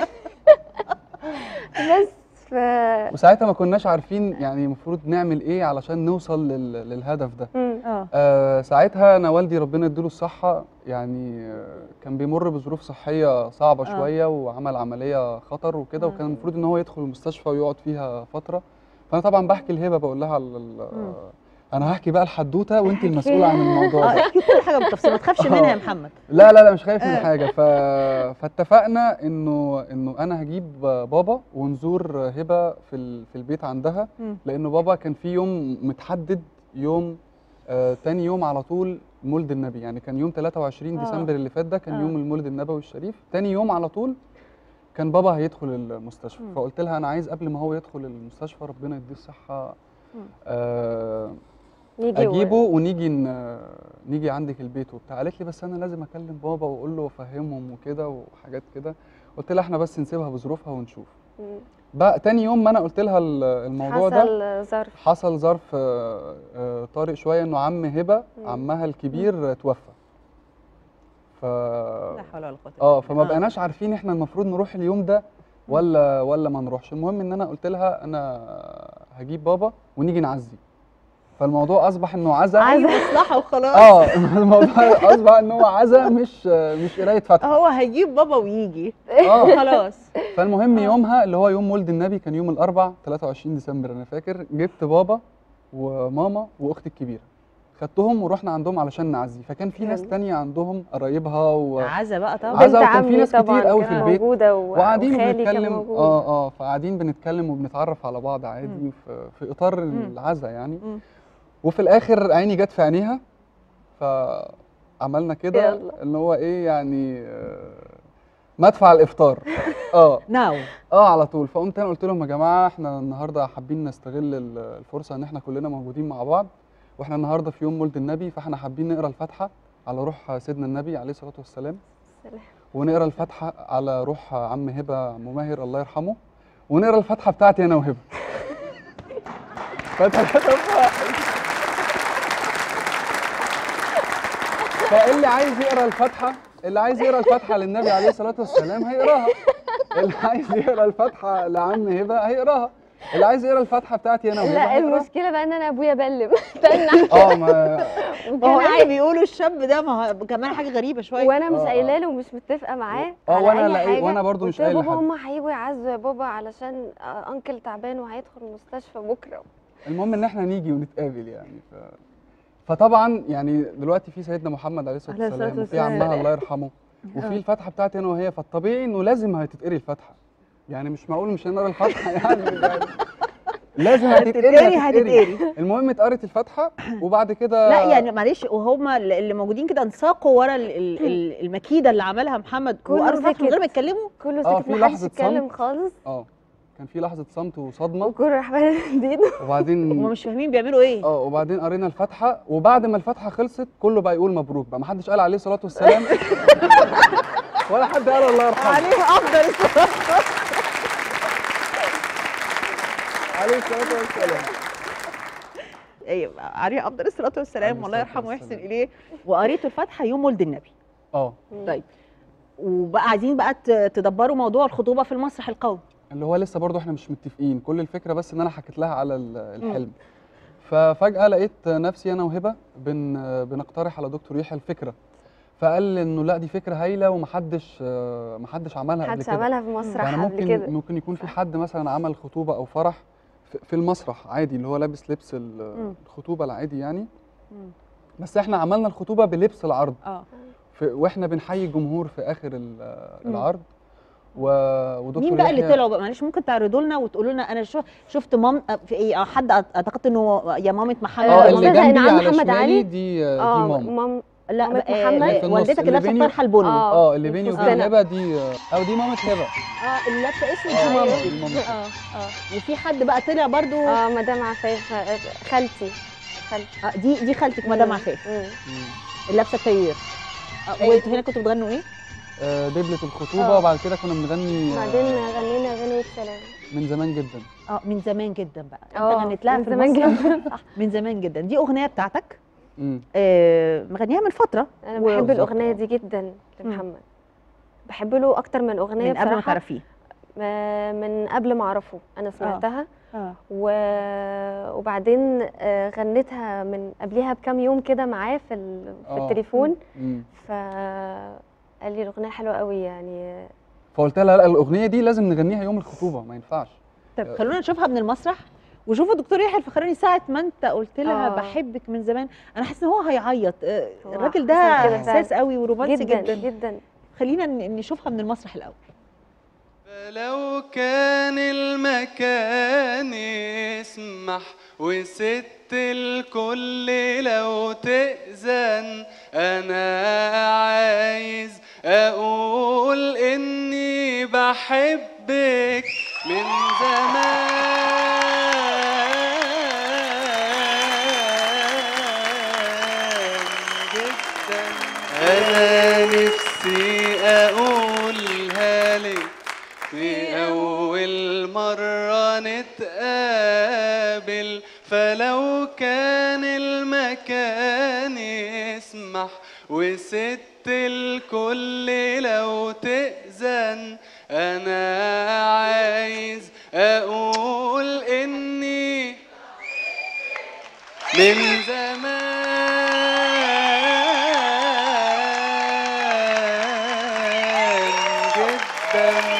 بس ف وساعتها ما كناش عارفين يعني المفروض نعمل ايه علشان نوصل لل... للهدف ده مم. اه آه ساعتها انا والدي ربنا يديله الصحه يعني آه كان بيمر بظروف صحيه صعبه آه. شويه وعمل عمليه خطر وكده آه. وكان المفروض ان هو يدخل المستشفى ويقعد فيها فتره فانا طبعا بحكي لهبه بقول لها على ال- مم. انا هحكي بقى الحدوته وانت المسؤوله عن الموضوع اه ده احكي كل حاجه بالتفصيل ما تخافش منها يا محمد لا لا لا مش خايف من آه. حاجه ف... فاتفقنا انه انه انا هجيب بابا ونزور هبه في ال... في البيت عندها مم. لانه بابا كان في يوم متحدد يوم آه تاني يوم على طول مولد النبي يعني كان يوم 23 آه. ديسمبر اللي فات ده كان آه. يوم المولد النبوي الشريف تاني يوم على طول كان بابا هيدخل المستشفى مم. فقلت لها انا عايز قبل ما هو يدخل المستشفى ربنا يديه الصحه مم. آه نيجي و- اجيبه ونيجي ن... نيجي عندك البيت وبتاع قالت لي بس انا لازم اكلم بابا واقول له وافهمهم وكده وحاجات كده قلت لها احنا بس نسيبها بظروفها ونشوف مم. بقى تاني يوم ما انا قلت لها ال- الموضوع ده حصل ظرف حصل ظرف آه، آه، طارئ شويه انه عم هبه مم. عمها الكبير آه، توفى ف لا حول ولا قوه إلا اه بالله. فما بقناش عارفين احنا المفروض نروح اليوم ده ولا ولا ما نروحش المهم ان انا قلت لها انا هجيب بابا ونيجي نعزي فالموضوع اصبح انه عزا اي مصلحه وخلاص اه الموضوع اصبح ان هو عزا مش مش قرايه فاتحه هو هيجيب بابا ويجي اه خلاص فالمهم يومها اللي هو يوم مولد النبي كان يوم الاربع 23 ديسمبر انا فاكر جبت بابا وماما واختي الكبيره خدتهم ورحنا عندهم علشان نعزي فكان في ناس جميل. تانية عندهم قرايبها و... عزا بقى طبعا عزا بنت وكان في عمي ناس طبعا كتير قوي في كانت البيت موجوده و- وقاعدين وخالي كان بنتكلم موجود اه اه فقاعدين بنتكلم وبنتعرف على بعض عادي في, في اطار مم. العزا يعني مم. وفي الاخر عيني جت في عينيها فعملنا كده يلا. ان هو ايه يعني آه، مدفع الافطار اه ناو اه على طول فقمت انا قلت لهم يا جماعه احنا النهارده حابين نستغل ال- الفرصه ان احنا كلنا موجودين مع بعض واحنا النهارده في يوم مولد النبي فاحنا حابين نقرا الفاتحه على روح سيدنا النبي عليه الصلاه والسلام سلام. ونقرا الفاتحه على روح عم هبه عم ماهر الله يرحمه ونقرا الفاتحه بتاعتي انا وهبه فتكتب فاللي عايز يقرا الفاتحه اللي عايز يقرا الفاتحه للنبي عليه الصلاه والسلام هيقراها اللي عايز يقرا الفاتحه لعم هبه هيقراها اللي عايز يقرا الفاتحه بتاعتي انا وهبه لا هيقراها. المشكله بقى ان انا ابويا بلم استنى اه ما ما هو يعني بيقولوا الشاب ده ما هو كمان حاجه غريبه شويه وانا مش آه، قايله له ومش متفقه معاه آه، على وأنا أي لا- حاجة. وأنا برضو مش قلت له قايل بابا لحد. هم هيجوا يعزوا يا بابا علشان آه، انكل تعبان وهيدخل المستشفى بكره المهم ان احنا نيجي ونتقابل يعني ف... فطبعا يعني دلوقتي في سيدنا محمد عليه الصلاه عليه الصلاة والسلام وفي والسلام. عمها الله يرحمه وفي الفاتحه بتاعتي انا وهي فالطبيعي انه لازم هتتقري الفاتحه يعني مش معقول مش هنقرا الفاتحه يعني, يعني لازم هتتقري هتتقري هتتقري هتتقري المهم اتقرت الفاتحه وبعد كده لا يعني معلش وهم اللي موجودين كده انساقوا ورا ال- ال- ال- المكيده اللي عملها محمد كله وقروا الفاتحه من غير ما سكت. يتكلموا كله آه، سكت في محدش لحظة يتكلم صمت. خالص اه كان في لحظه صمت وصدمه وكله راح بادئ ايده هم وبعدين مش فاهمين بيعملوا ايه اه وبعدين قرينا الفاتحه وبعد ما الفاتحه خلصت كله بقى يقول مبروك بقى ما حدش قال عليه الصلاه والسلام ولا حد قال الله يرحمه عليه افضل الصلاه عليه الصلاه والسلام ايوه عليه افضل الصلاه والسلام عليه والله الصلاة يرحمه ويحسن والسلام. اليه وقريتوا الفاتحه يوم ولد النبي اه طيب وبقى عايزين بقى ت- تدبروا موضوع الخطوبه في المسرح القومي اللي هو لسه برضو احنا مش متفقين كل الفكره بس ان انا حكيت لها على ال- الحلم ففجاه لقيت نفسي انا وهبه بن بنقترح على دكتور يحيى الفكره فقال انه لا دي فكره هايله ومحدش آه، محدش عملها قبل محدش كده عملها في مسرح يعني قبل ممكن كده ممكن يكون في حد مثلا عمل خطوبه او فرح في- في المسرح عادي اللي هو لابس لبس ال- مم. الخطوبه العادي يعني مم. بس احنا عملنا الخطوبه بلبس العرض اه في واحنا بنحيي الجمهور في اخر ال- مم. العرض و... ودكتور مين بقى اللي يحيى- طلعوا بقى معلش ممكن تعرضوا لنا وتقولوا لنا انا شو شفت مام في ايه آه، حد اعتقدت انه يا مامه محمد اه آه، اللي أستاذة جنبي إنعام على محمد شمالي علي. دي دي اه ماما مام لا مامة آه، محمد؟ آه، في النص، والدتك اللي لابسه بيني- الطرحه البني آه. اه اللي بيني وبين الفستانة. هبه دي او دي مامة هبه اه اللي لابسه اسود آه، دي ماما دي ماما. اه اه وفي حد بقى طلع برضو اه مدام عفاف آه، خالتي خالتي آه دي دي خالتك مدام مم. عفاف مم. مم. اللي لابسه التايير آه وانتوا هنا كنتوا بتغنوا ايه؟ آه، دبلة الخطوبه آه. وبعد كده كنا بنغني آه، بعدين غنينا غنوة سلام من زمان جدا اه من زمان جدا بقى انت اه غنيت لها من في زمان المسرح جدا صح من زمان جدا دي اغنيه بتاعتك مم. آه مغنيها من فتره انا و- بحب بالظبط. الاغنيه دي جدا لمحمد بحب له اكتر من اغنيه من قبل ما بصراحة. تعرفيه آه، من قبل ما اعرفه انا سمعتها اه و... وبعدين آه، غنيتها من قبلها بكام يوم كده معاه في ال... في آه. التليفون مم. فقال لي الاغنيه حلوه قوي يعني فقلت لها لا الاغنيه دي لازم نغنيها يوم الخطوبه ما ينفعش طب خلونا نشوفها من المسرح وشوفوا دكتور يحيى الفخراني ساعه ما انت قلت لها آه. بحبك من زمان انا حاسه ان هو هيعيط آه، هو الراجل ده حصل كده حساس فعلا. قوي ورومانسي جدا جدا, جدا خلينا ن- نشوفها من المسرح الاول فلو كان المكان يسمح وست الكل لو تأذن أنا عايز أقول إني بحبك من زمان جدا أنا نفسي أقولها لك في أول مرة نتقابل فلو كان المكان يسمح وست الكل لو تأذن أنا عايز أقول إني من زمان جدا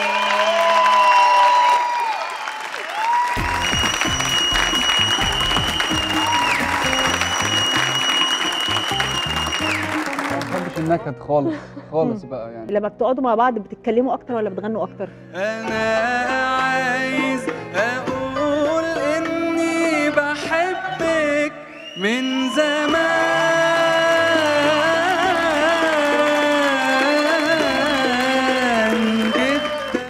ما بحبش النكد خالص خالص بقى يعني لما بتقعدوا مع بعض بتتكلموا اكتر ولا بتغنوا اكتر أنا عايز أقول إني بحبك من زمان جدا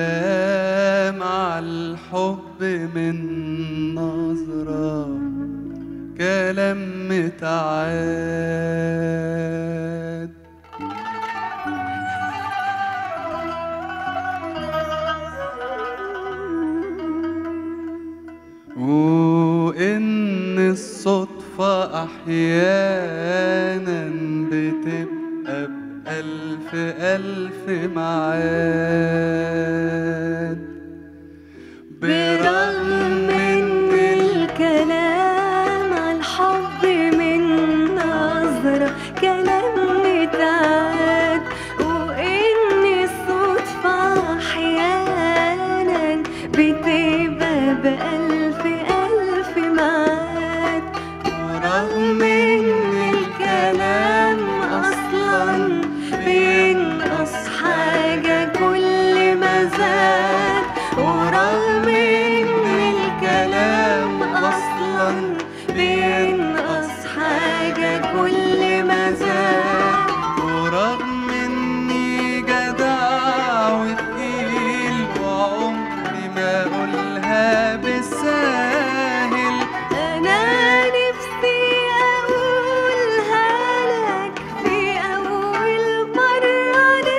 كلام على الحب من نظرة كلام متعاد وإن الصدفة أحيانا بتبقى بألف ألف معاد برغم ان الكلام عن الحب من نظرة كلام متعاد وان الصدفة احيانا بتبقى بألف ألف معاد ورغم ان الكلام اصلا بينقص حاجة كل ما زاد ورغم ان الكلام اصلا بينقص حاجة كل ما زاد ورغم اني جدع وتقيل وعمري ما اقولها بالساهل انا نفسي اقولها لك في اول مرة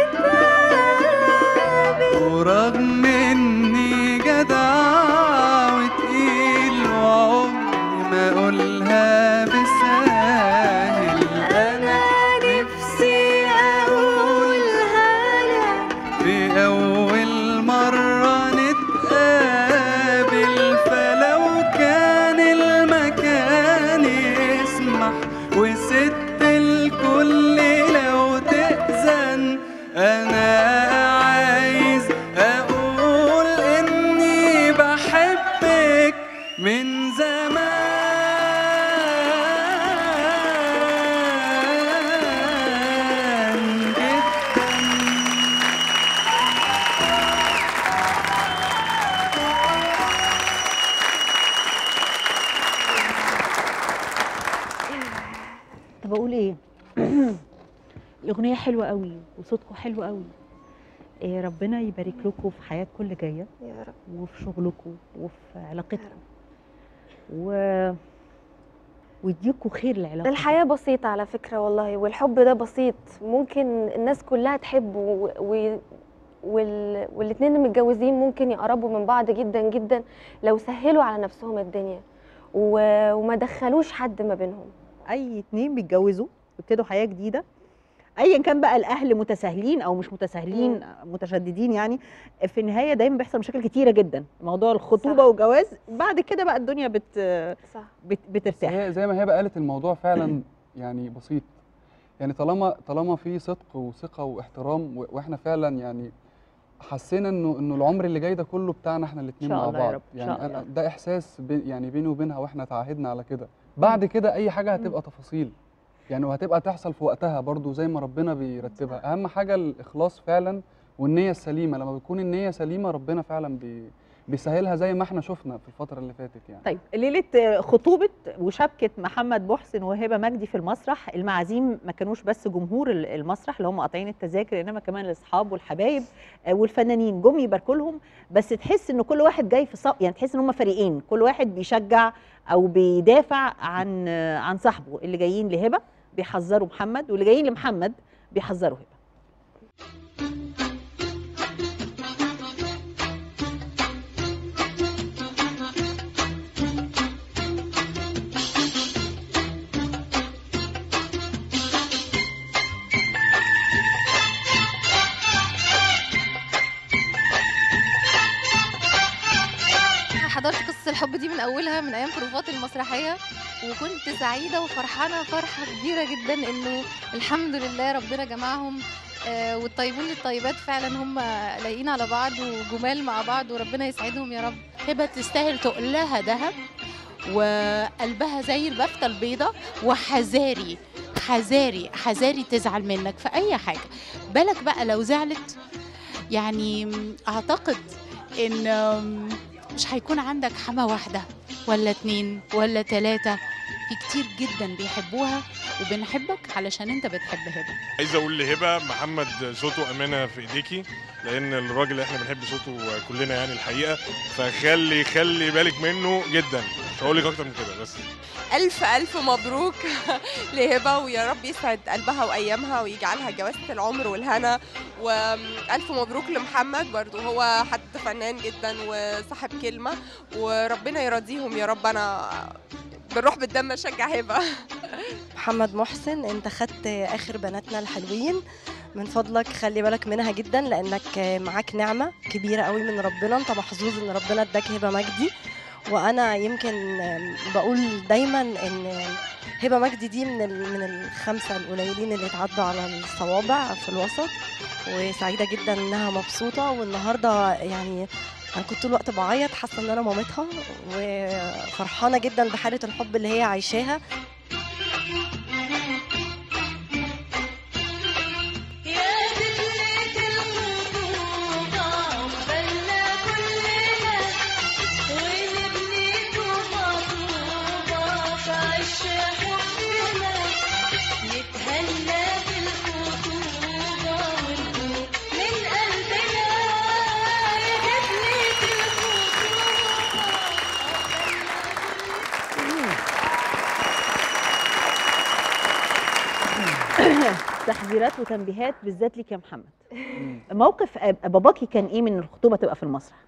نتقابل ورغم اني جدع وتقيل وعمري ما اقولها بالساهل انا نفسي اقولها لك في أول مرة نتقابل فلو كان المكان يسمح وست الكل لو تأذن أنا عايز أقول إني بحبك من زمان جدا طب اقول ايه الاغنيه حلوه قوي وصوتكم حلو قوي إيه ربنا يبارك لكم في حياتكم اللي جايه يا رب وفي شغلكم وفي علاقتكم و ويديكم خير العلاقه الحياة بسيطة على فكرة والله والحب ده بسيط ممكن الناس كلها تحبه و... و... وال... والاتنين المتجوزين ممكن يقربوا من بعض جدا جدا لو سهلوا على نفسهم الدنيا و... وما دخلوش حد ما بينهم اي اتنين بيتجوزوا يبتدوا حياه جديده ايا كان بقى الاهل متساهلين او مش متساهلين متشددين يعني في النهايه دايما بيحصل مشاكل كتيره جدا موضوع الخطوبه صح. والجواز بعد كده بقى الدنيا بت صح بت بترتاح هي زي ما هي قالت الموضوع فعلا يعني بسيط يعني طالما طالما في صدق وثقه واحترام و- واحنا فعلا يعني حسينا انه انه العمر اللي جاي ده كله بتاعنا احنا الاثنين شاء مع الله يا بعض رب، إن يعني شاء الله. أنا ده احساس بي يعني بيني وبينها واحنا تعاهدنا على كده بعد كده اي حاجه هتبقى تفاصيل يعني وهتبقى تحصل في وقتها برضو زي ما ربنا بيرتبها اهم حاجه الاخلاص فعلا والنيه السليمه لما بتكون النيه سليمه ربنا فعلا بي بيسهلها زي ما احنا شفنا في الفتره اللي فاتت يعني طيب ليله خطوبه وشبكه محمد محسن وهبه مجدي في المسرح المعازيم ما كانوش بس جمهور ال- المسرح اللي هم قاطعين التذاكر انما كمان الاصحاب والحبايب آه، والفنانين جم يباركوا لهم بس تحس ان كل واحد جاي في صف يعني تحس ان هم فريقين كل واحد بيشجع او بيدافع عن آه، عن صاحبه اللي جايين لهبه بيحذروا محمد واللي جايين لمحمد بيحذروا هبه أنا حضرت قصة الحب دي من أولها من أيام بروفات المسرحية وكنت سعيدة وفرحانة فرحة كبيرة جدا إنه الحمد لله ربنا جمعهم آه، والطيبون للطيبات فعلا هم لايقين على بعض وجمال مع بعض وربنا يسعدهم يا رب هبه تستاهل تقلها ذهب وقلبها زي البفتة البيضة وحذاري حذاري حذاري تزعل منك في أي حاجة بالك بقى لو زعلت يعني أعتقد إن مش هيكون عندك حما واحدة ولا اتنين ولا تلاتة في كتير جدا بيحبوها وبنحبك علشان انت بتحب هبه عايز اقول لهبه محمد صوته امانه في ايديكي لان الراجل اللي احنا بنحب صوته كلنا يعني الحقيقه فخلي خلي بالك منه جدا مش هقول لك اكتر من كده بس ألف ألف مبروك لهبة ويا رب يسعد قلبها وأيامها ويجعلها جوازة العمر والهنا وألف مبروك لمحمد برضو هو حد فنان جدا وصاحب كلمة وربنا يرضيهم يا رب أنا بالروح بالدم أشجع هبة محمد محسن انت خدت اخر بناتنا الحلوين من فضلك خلي بالك منها جدا لانك معاك نعمه كبيره قوي من ربنا انت محظوظ ان ربنا اداك هبه مجدي وانا يمكن بقول دايما ان هبه مجدي دي من ال- من الخمسه القليلين اللي اتعدوا على الصوابع في الوسط وسعيده جدا انها مبسوطه والنهارده يعني انا كنت طول الوقت بعيط حاسه ان انا مامتها وفرحانه جدا بحاله الحب اللي هي عايشاها يا فتنة الخطوبة عقبالنا كلنا ونبنيك مطلوبة في عش حبنا نتهنى بالخطوبة ونقول من قلبنا يا فتنة تحذيرات وتنبيهات بالذات ليك يا محمد موقف أب- باباكي كان ايه من الخطوبه تبقى في المسرح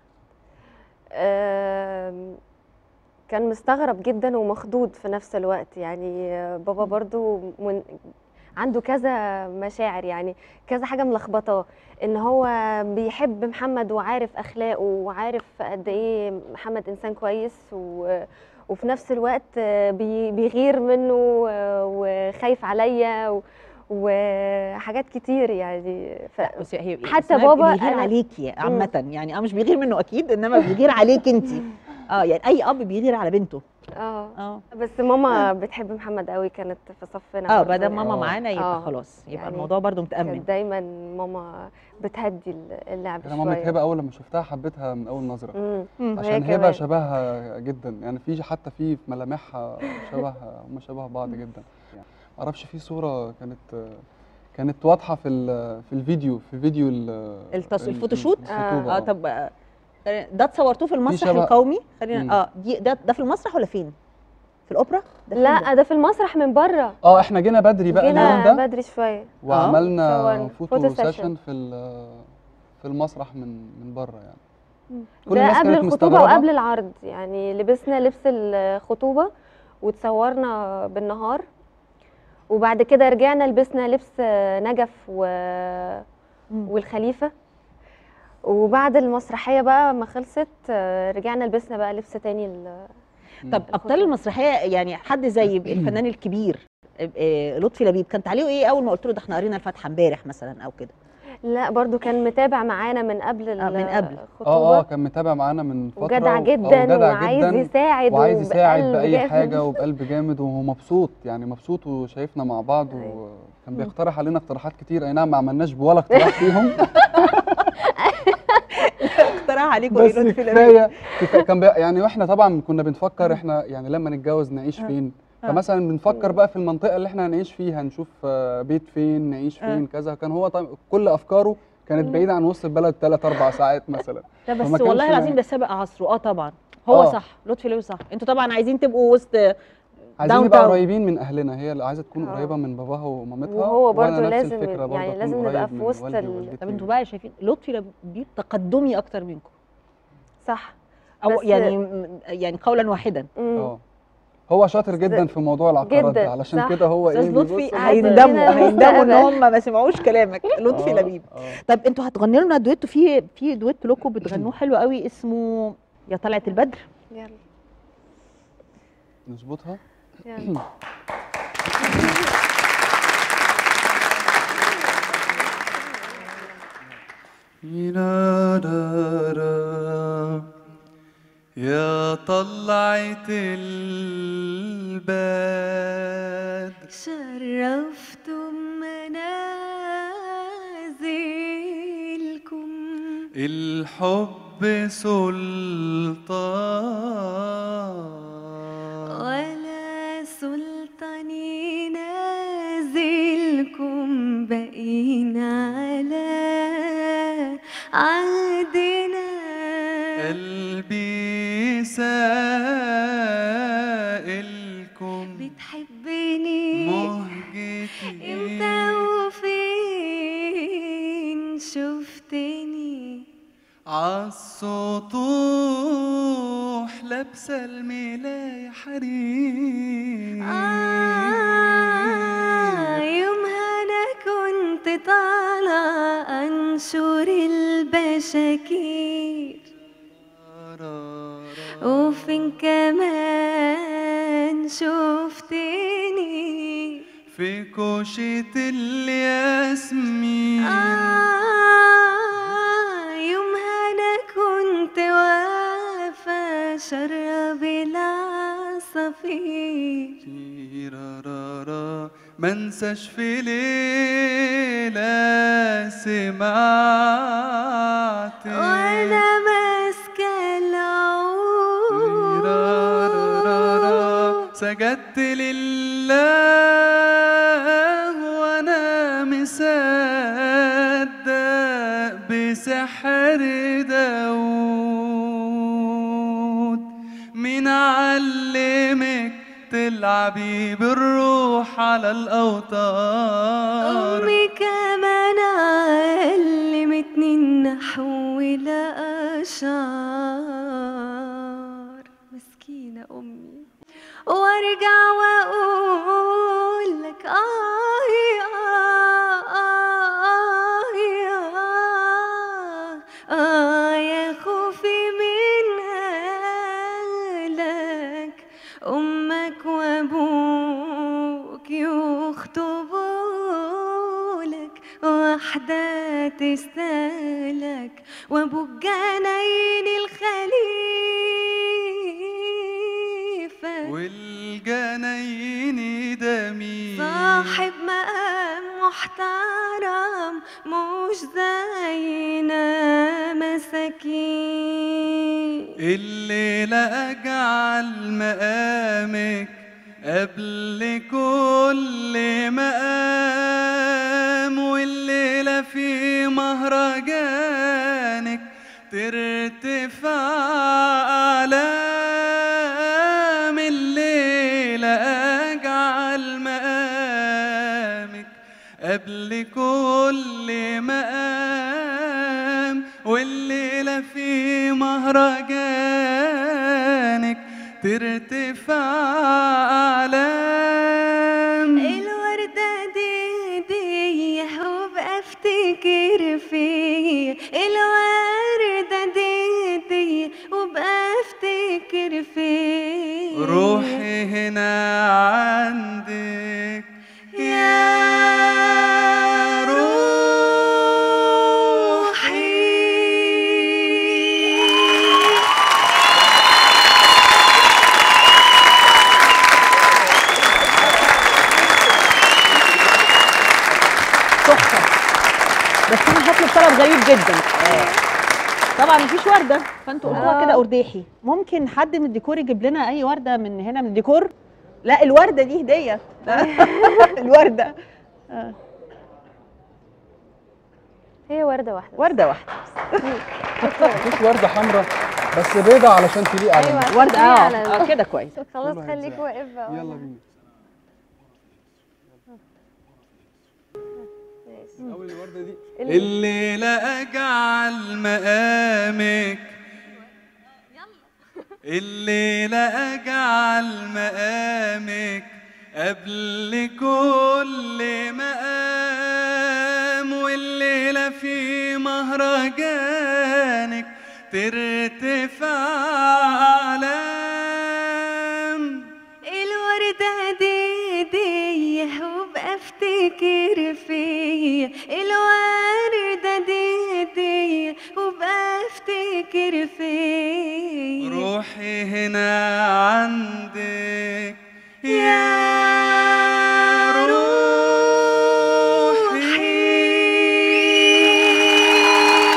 آم، كان مستغرب جدا ومخضوض في نفس الوقت يعني آه، بابا برضو من عنده كذا مشاعر يعني كذا حاجة ملخبطاه ان هو بيحب محمد وعارف اخلاقه وعارف قد ايه محمد انسان كويس و وفي نفس الوقت آه، بي- بيغير منه آه، وخايف عليا و- وحاجات كتير يعني ف... بس هي حتى اسمها بابا بيغير أنا- عليكي عامه يعني اه مش بيغير منه اكيد انما بيغير عليك انت اه يعني اي اب بيغير على بنته اه اه بس ماما بتحب محمد قوي كانت في صفنا اه برضو ما دام ماما يعني. معانا يبقى آه، خلاص يبقى يعني الموضوع برضو متامن كانت دايما ماما بتهدي اللعب انا مامة شويه هبه اول لما شفتها حبيتها من اول نظره مم. مم. عشان وهي هبه كمان. شبهها جدا يعني في حتى في في ملامحها شبه هم شبه بعض جدا يعني معرفش في صوره كانت كانت واضحه في ال- في الفيديو في فيديو ال- التص... ال- الفوتوشوت الخطوبة، اه آه. طب آه، ده اتصورتوه في المسرح شبه- القومي مم. خلينا اه دي ده ده في المسرح ولا فين في الاوبرا ده فين لا ده في المسرح من بره اه احنا جينا بدري بقى اليوم جينا ده بدري شويه وعملنا صورنا. فوتو, فوتو سيشن سيشن. في ال- في المسرح من من بره يعني مم. كل ده الناس قبل كانت الخطوبه مستغربة. وقبل العرض يعني لبسنا لبس الخطوبه وتصورنا بالنهار وبعد كده رجعنا لبسنا لبس نجف و... والخليفه وبعد المسرحيه بقى ما خلصت آه، رجعنا لبسنا بقى لبس تاني ال- طب ابطال المسرحيه يعني حد زي الفنان الكبير آه، لطفي لبيب كان تعليقه ايه اول ما قلت له ده احنا قرينا الفاتحه امبارح مثلا او كده لا برضو كان متابع معانا من قبل آه، من قبل. الخطوبه اه اه كان متابع معانا من فتره وجدع و- جدا آه، وجدع وعايز جدا يساعد وعايز يساعد وبقلب باي جامد. حاجه وبقلب جامد وهو مبسوط يعني مبسوط وشايفنا مع بعض وكان بيقترح علينا اقتراحات كتير اي نعم ما عملناش بولا اقتراح فيهم اقتراح عليكم بس ايه لطفي لبيب كفايه كفايه كان بي... يعني واحنا طبعا كنا بنفكر احنا يعني لما نتجوز نعيش آه. فين آه. فمثلا بنفكر بقى في المنطقه اللي احنا هنعيش فيها نشوف آه، بيت فين نعيش آه. فين كذا كان هو طبعا كل افكاره كانت مم. بعيده عن وسط البلد ثلاث اربع ساعات مثلا لا فما بس كانش والله العظيم يعني- ده سابق عصره اه طبعا هو آه. صح لطفي لبيب صح انتوا طبعا عايزين تبقوا وسط عايزين داون نبقى تاون. قريبين من اهلنا هي اللي عايزه تكون آه. قريبه من باباها ومامتها وهو برضو وأنا نفس لازم الفكرة برضه يعني أكون لازم قريب نبقى في من وسط والدي ال- ووالدتي. طب انتوا بقى شايفين لطفي لبيب تقدمي اكتر منكم صح او بس- يعني يعني قولا واحدا مم. اه هو شاطر جدا في موضوع العقارات جدا، ده علشان صح. كده هو ايه استاذ لطفي بيبص هيندموا لينا هيندموا ان المستقبل. هم ما سمعوش كلامك لطفي آه، لبيب آه. طب انتوا هتغنوا لنا دويتو في في دويتو لكم بتغنوه حلو قوي اسمه يا طلعت البدر يلا نظبطها يلا ينادى يا طلعت الباد شرفتم منازلكم الحب سلطان ولا سلطان قلبي سائلكم بتحبني مهجتي امتى وفين شفتني عالسطوح لابسة الملاية حرير آه يومها أنا كنت طالعة أنشر البشاكير وفين كمان شفتني في كوشة الياسمين آه يومها أنا كنت واقفة شرب العصافير تيرارارا منساش في ليلة سمعت وأنا ماسكة العود تيرارارا سجدت لله وانا مصدق بسحر داود مين علمك تلعبي بالروح على الأوتار أمي كمان علمتني إن أحول أشعار مسكينة أمي وأرجع وأقول لك آه آه آه آه آه يا خوفي من أهلك أمك وأبوك يخطبولك واحدة تستاهلك وأبوك جناين الخليفة والجناين ده مين صاحب مقام محترم مش زينا مساكين الليلة أجعل مقامك قبل كل مقام والليلة في مهرجانك ترتفع أعلام الليلة أجعل مقامك قبل كل مقام والليلة في مهرجانك ترتفع أعلام الوردة دي دي وبقى افتكر فيا الوردة دي دي وبقى افتكر فيا روحي هنا عندك يا روحي تحفه بس انا هطلب طلب غريب جدا آه، طبعا مفيش ورده فانتوا قلتوها كده ارداحي ممكن حد من الديكور يجيب لنا اي ورده من هنا من الديكور لا الورده دي هديه الورده آه، هي وردة واحدة ورده واحده مفيش ورده حمراء بس بيضة علشان تليق على أيوة. الناس. ورده تليق اه على آه، كده كويس خلاص كله خليك هيتذاع. واقف بقى يلا بينا ماشي. اول الورده دي الليلة أجعل مقامك الليلة أجعل مقامك قبل كل مقام والليلة في مهرجانك ترتفع أعلام الوردة دي دي وبقى افتكر فيا الوردة دي دي وبقى افتكر فيا روحي هنا عندك يا روحي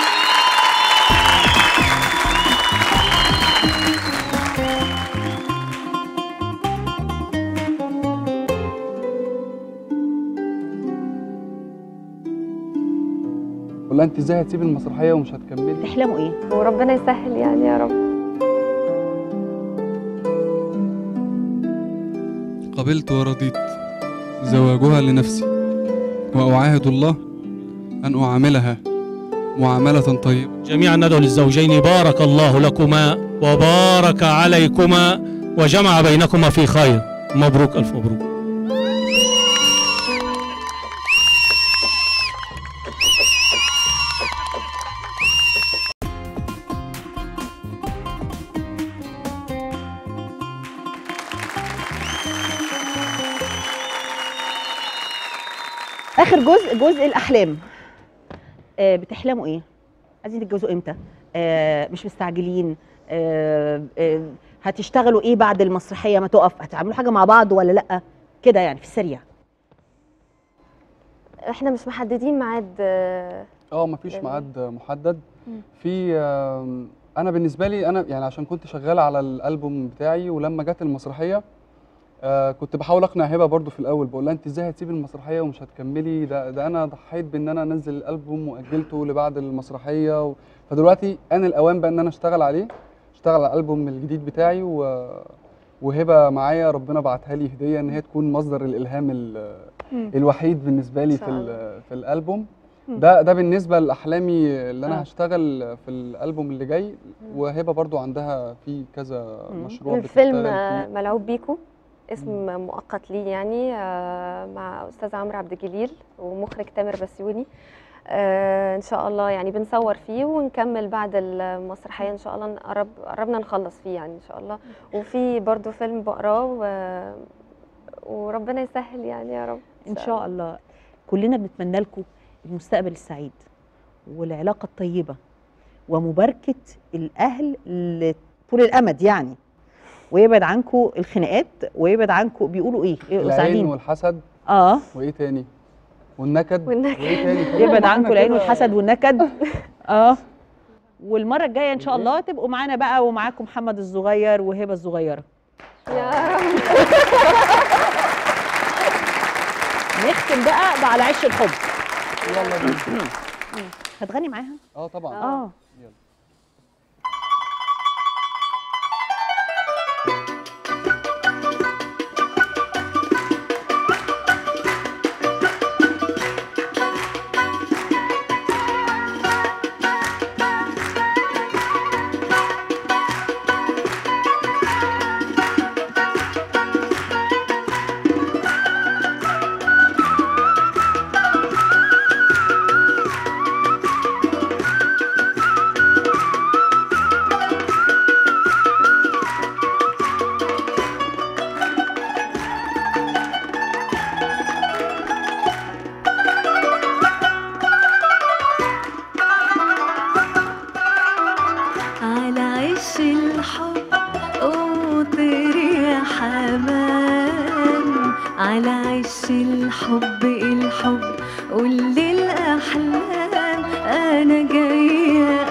بقول لها انت ازاي هتسيبي المسرحيه ومش هتكملي تحلموا ايه وربنا يسهل يعني يا رب قبلت ورضيت زواجها لنفسي وأعاهد الله أن أعاملها معاملة طيبة جميعا ندعو للزوجين بارك الله لكما وبارك عليكما وجمع بينكما في خير مبروك ألف مبروك اخر جزء جزء الاحلام آه بتحلموا ايه عايزين تتجوزوا امتى آه مش مستعجلين آه آه هتشتغلوا ايه بعد المسرحيه ما تقف هتعملوا حاجه مع بعض ولا لا كده يعني في السريع احنا مش محددين ميعاد آه، اه مفيش جميل. ميعاد محدد مم. في آم، انا بالنسبه لي انا يعني عشان كنت شغال على الالبوم بتاعي ولما جت المسرحيه آه كنت بحاول اقنع هبه برضو في الاول بقول لها انت ازاي هتسيبي المسرحيه ومش هتكملي ده ده انا ضحيت بان انا انزل الالبوم واجلته لبعد المسرحيه و... فدلوقتي انا الاوان بقى ان انا اشتغل عليه اشتغل على الالبوم الجديد بتاعي و... وهبه معايا ربنا بعتها لي هديه ان هي تكون مصدر الالهام ال... مم. الوحيد بالنسبه لي إن في شاء ال- في الالبوم مم. ده ده بالنسبه لاحلامي اللي انا آه. هشتغل في الالبوم اللي جاي وهبه برضو عندها في كذا مم. مشروع الفيلم بتشتغل آه، فيه ملعوب بيكو اسم مؤقت ليه يعني آه، مع استاذ عمرو عبد الجليل ومخرج تامر بسيوني آه، ان شاء الله يعني بنصور فيه ونكمل بعد المسرحيه ان شاء الله نقرب قربنا نخلص فيه يعني ان شاء الله وفي برضو فيلم بقراه و- وربنا يسهل يعني يا رب ان شاء الله كلنا بنتمنى لكم المستقبل السعيد والعلاقه الطيبه ومباركه الاهل ل- طول الامد يعني ويبعد عنكم الخناقات ويبعد عنكم بيقولوا ايه ايه العين سعيدين والحسد اه وايه تاني والنكد والنكد. وايه تاني يبعد معانا عنكم العين كده. والحسد والنكد اه والمره الجايه ان شاء الله تبقوا معانا بقى ومعاكم محمد الصغير وهبه الصغيره يا رب نختم بقى على عش الحب يلا بينا. هتغني معاها اه طبعا اه يلا. على عش الحب قطر يا حمام على عش الحب الحب قول للأحلام أنا جاية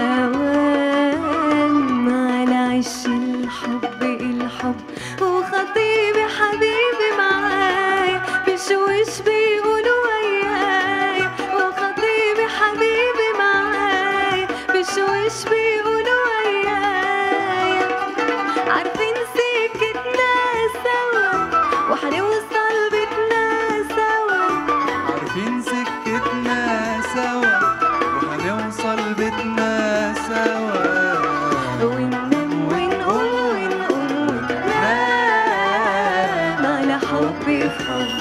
أوام على عش الحب الحب وخطيبي حبيبي معايا بشوش بيقولوا ويايا وخطيبي حبيبي معايا بشوش بيقولوا ويايا عارفين سكتنا سوا وهنوصل بيتنا سوا عارفين سكتنا سوا وهنوصل بيتنا سوا وننام ونقول ونقول وننام على حب في حب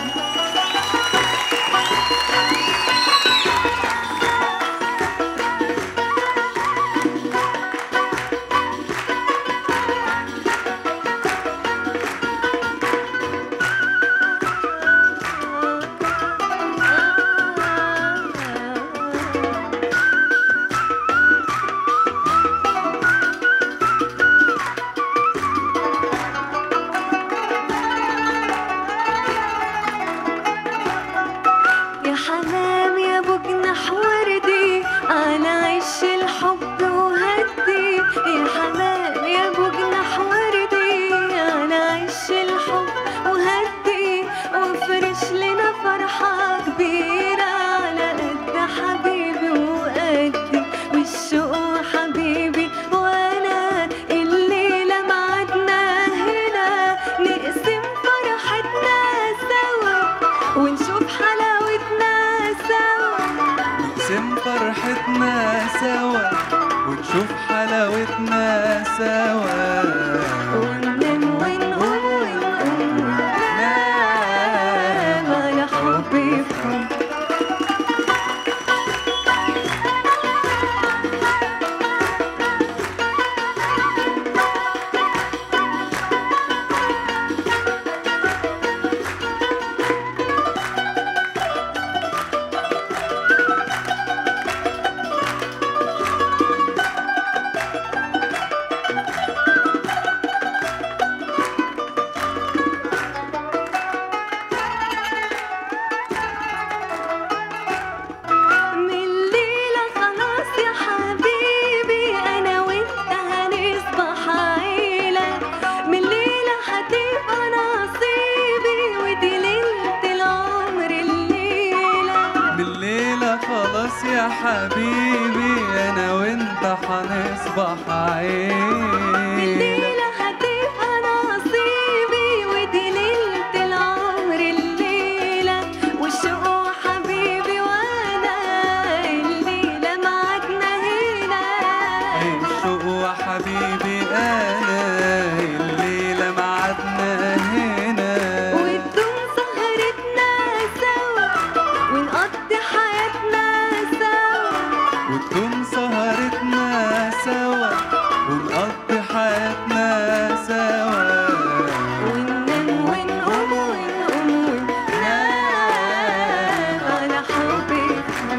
سوا وننام ونقوم ونقوم وننام على حبي في حب من الليلة خلاص يا حبيبي أنا وأنت هنصبح عيلة من الليلة هتبقى نصيبي ودي ليلة العمر الليلة بالليلة خلاص يا حبيبي انا وانت هنصبح عيلة الليلة هتبقى نصيبي ودي ليلة العمر الليلة والشوق حبيبي وأنا الليلة معاكنا هنا الشوق وحبيبي انا الليلة معادنا هنا وتدوم سهرتنا سوا ونقضي حياتنا سوا وتكون سهرتنا سوا ونقضي حياتنا سوا وننام ونقوم ونقوم وننام على حبي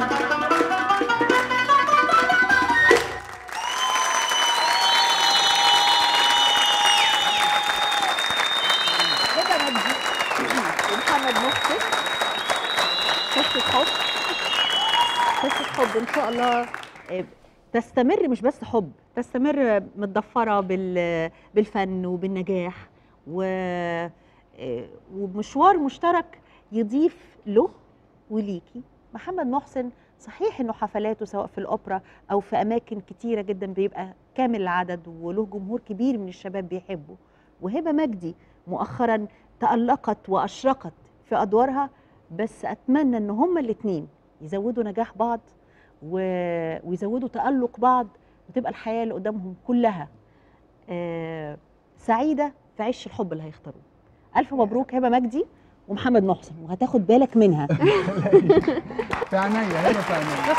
هبه مجدي ومحمد محسن قصه حب قصه حب ان شاء الله آه، تستمر مش بس حب تستمر متضفره بال بالفن وبالنجاح و آه، ومشوار مشترك يضيف له وليكي محمد محسن صحيح انه حفلاته سواء في الاوبرا او في اماكن كتيره جدا بيبقى كامل العدد وله جمهور كبير من الشباب بيحبه وهبه مجدي مؤخرا تألقت وأشرقت في أدوارها بس أتمنى إن هما الاتنين يزودوا نجاح بعض و... ويزودوا تألق بعض وتبقى الحياة اللي قدامهم كلها آه... سعيدة في عش الحب اللي هيختاروه ألف مبروك هبة مجدي ومحمد محسن وهتاخد بالك منها في عينيا هنا في عينيا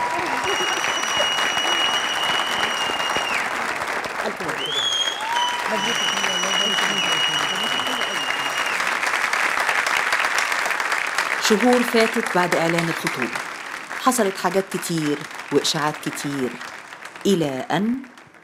ألف مبروك مبروك شهور فاتت بعد إعلان الخطوبة حصلت حاجات كتير وإشاعات كتير إلى أن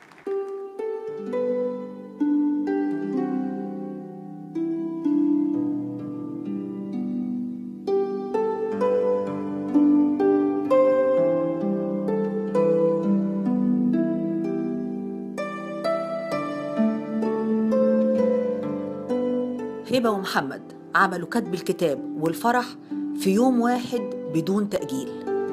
هبة ومحمد عملوا كتب الكتاب والفرح في يوم واحد بدون تأجيل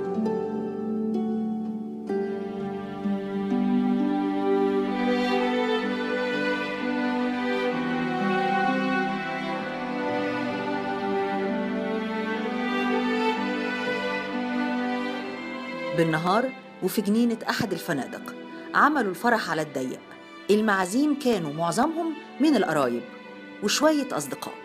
بالنهار وفي جنينة أحد الفنادق عملوا الفرح على الضيق المعازيم كانوا معظمهم من القرايب وشوية أصدقاء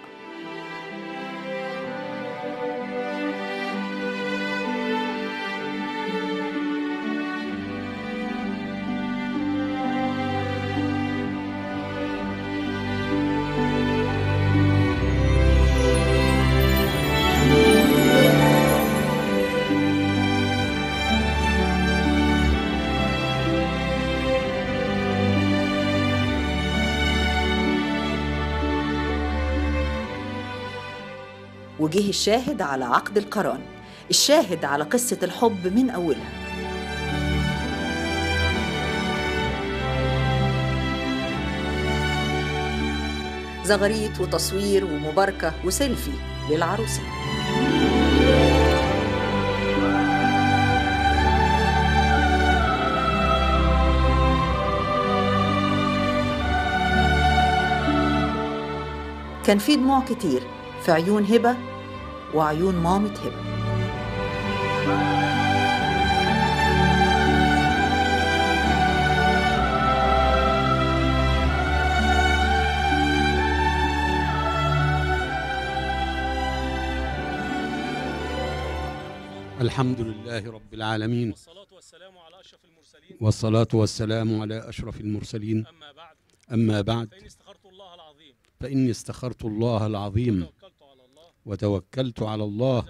وجه الشاهد على عقد القران الشاهد على قصة الحب من أولها زغاريت وتصوير ومباركة وسيلفي للعروسين كان في دموع كتير في عيون هبة وعيون مامة هبة الحمد لله رب العالمين والصلاة والسلام على أشرف المرسلين أما بعد فإني استخرت الله العظيم وتوكلت على الله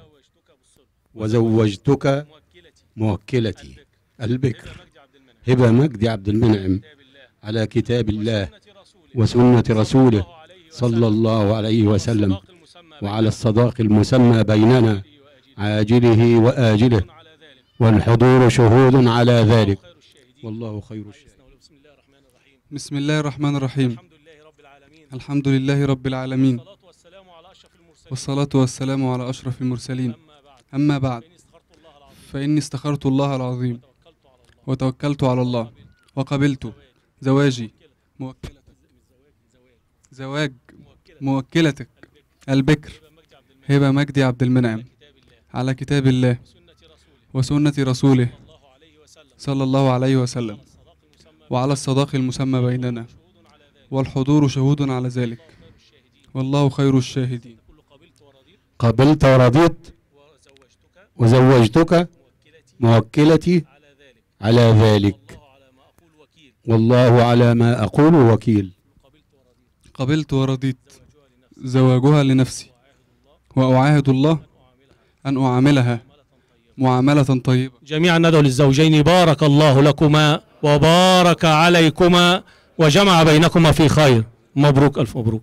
وزوجتك موكلتي البكر هبة مجدي عبد المنعم على كتاب الله وسنة رسوله صلى الله عليه وسلم وعلى الصداق المسمى بيننا عاجله وآجله والحضور شهود على ذلك والله خير الشاهدين بسم الله الرحمن الرحيم الحمد لله رب العالمين والصلاة والسلام على أشرف المرسلين أما بعد فإني استخرت الله العظيم وتوكلت على الله وقبلت زواجي موكلتك زواج موكلتك البكر هبة مجدي عبد المنعم على كتاب الله وسنة رسوله صلى الله عليه وسلم وعلى الصداق المسمى بيننا والحضور شهود على ذلك والله خير الشاهدين قبلت ورضيت وزوجتك موكلتي على ذلك والله على ما أقول وكيل قبلت ورضيت زواجها لنفسي وأعاهد الله أن أعاملها معاملة طيبة جميعا ندعو للزوجين بارك الله لكما وبارك عليكما وجمع بينكما في خير مبروك ألف مبروك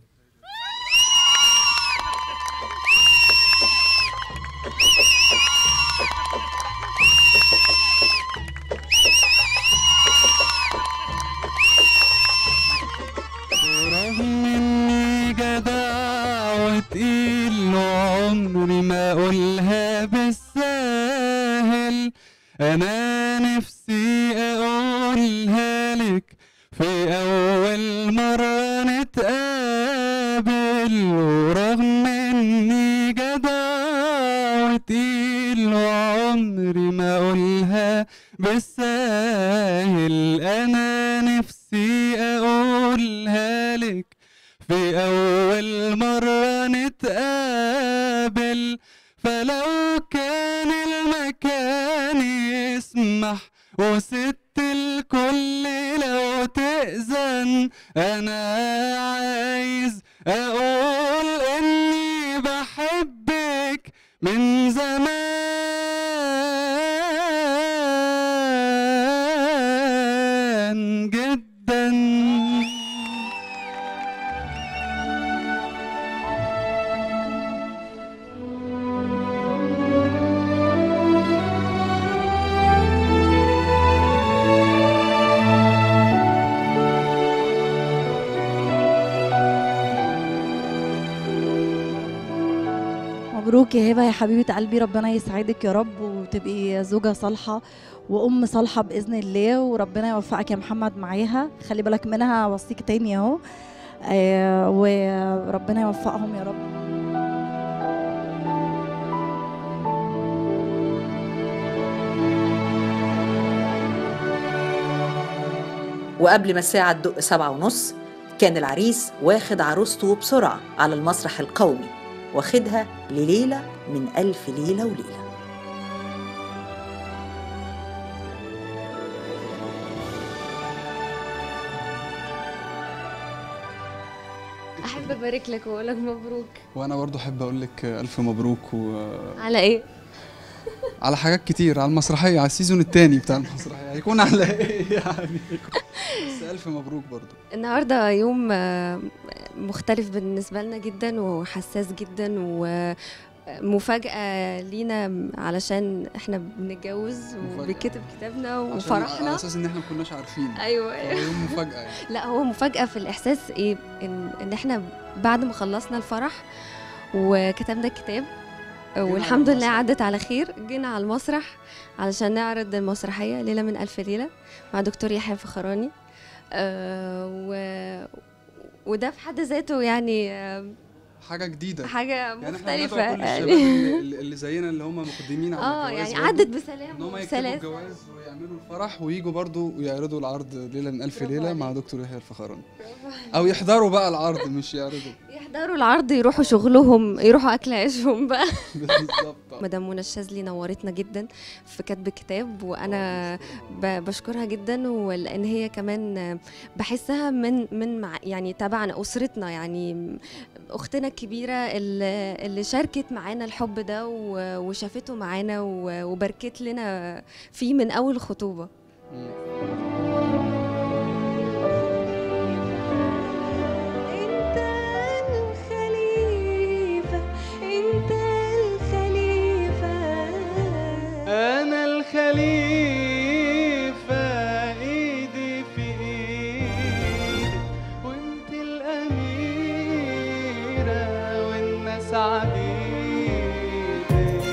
رغم اني جدع وتقيل عمري ما اقولها بالساهل انا نفسي اقولها لك في اول مرة نتقابل ورغم اني جدع وتقيل عمري ما اقولها بالساهل انا نفسي اقولها لك في اول مرة نتقابل فلو كان المكان يسمح وست الكل لو تأذن انا عايز اقول اني بحبك من زمان جدا مبروك يا هبه يا حبيبه قلبي ربنا يسعدك يا رب وتبقي زوجه صالحه وام صالحه باذن الله وربنا يوفقك يا محمد معاها خلي بالك منها وصيك تاني اهو آه، وربنا يوفقهم يا رب وقبل ما الساعة تدق سبعة ونص كان العريس واخد عروسته بسرعة على المسرح القومي واخدها لليلة من ألف ليلة وليلة احب ابارك لك واقول لك مبروك وأنا برضو أحب أقول لك ألف مبروك و... على ايه على حاجات كتير على المسرحية على السيزون التاني بتاع المسرحية هيكون على إيه يعني بس ألف مبروك برضو النهارده يوم آه، مختلف بالنسبه لنا جدا وحساس جدا ومفاجاه لينا علشان احنا بنتجوز وبيتكتب كتابنا عشان على وفرحنا أساس إن إحنا ما كناش عارفين ايوه هو يوم مفاجأة يعني لا هو مفاجاه في الاحساس ايه ان ان احنا بعد ما خلصنا الفرح وكتبنا الكتاب والحمد لله عدت على خير جينا على المسرح علشان نعرض المسرحيه ليله من الف ليله مع دكتور يحيى فخراني آه و وده في حد ذاته يعني آه، حاجة جديدة حاجة يعني احنا مختلفة بندعو كل يعني. الشباب اللي, اللي زينا اللي هم مقدمين على اه الجواز يعني برضو، عدت بسلام ان هم يكتبوا وبسلاسة. الجواز ويعملوا الفرح ويجوا برضو ويعرضوا العرض ليلة من ألف ليلة مع دكتور يحيى الفخراني أو يحضروا بقى العرض مش يعرضوا يحضروا العرض يروحوا شغلهم يروحوا اكل عيشهم بقى بالظبط مدام منى الشاذلي نورتنا جدا في كتب كتاب وانا ب- بشكرها جدا ولان هي كمان بحسها من من مع يعني تبعنا اسرتنا يعني اختنا الكبيره اللي اللي شاركت معانا الحب ده و- وشافته معانا و- وباركت لنا فيه من اول خطوبه الخليفة انت الخليفة أنا الخليفة إيدي في إيدي وأنت الأميرة والناس عبيدك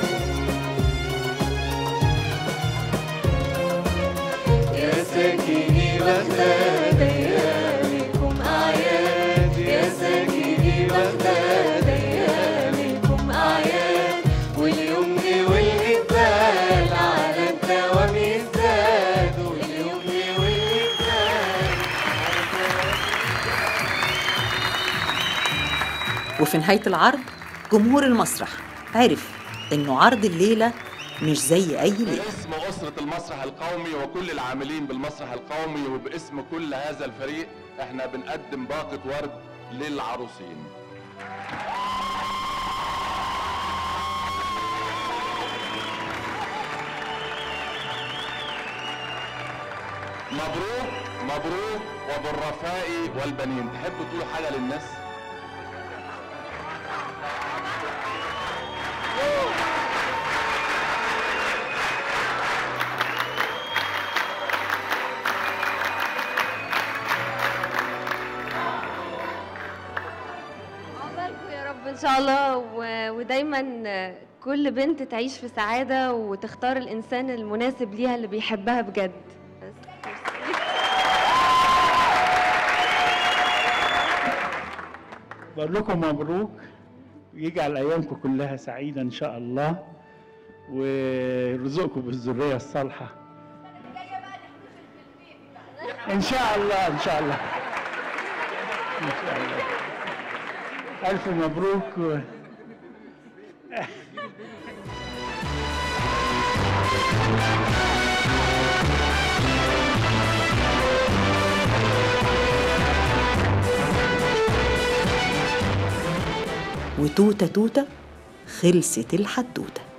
يا ساكني بغداد أيامكم أعياد يا ساكني بغداد أيامكم أعياد واليمن والإقبال على الدوام يزداد واليمن والإقبال وفي نهاية العرض جمهور المسرح عرف إنه عرض الليلة مش زي أي ليلة باسم أسرة المسرح القومي وكل العاملين بالمسرح القومي وباسم كل هذا الفريق احنا بنقدم باقة ورد للعروسين مبروك مبروك وبالرفاء والبنين تحبوا تقولوا حاجة للناس؟ عقبالكم يا رب ان شاء الله و- ودايما كل بنت تعيش في سعاده وتختار الانسان المناسب ليها اللي بيحبها بجد بقول لكم مبروك ويجعل ايامكم كلها سعيده ان شاء الله ويرزقكم بالذريه الصالحه ان شاء الله ان شاء الله ان شاء الله الف مبروك و... وتوتة توتة خلصت الحدوتة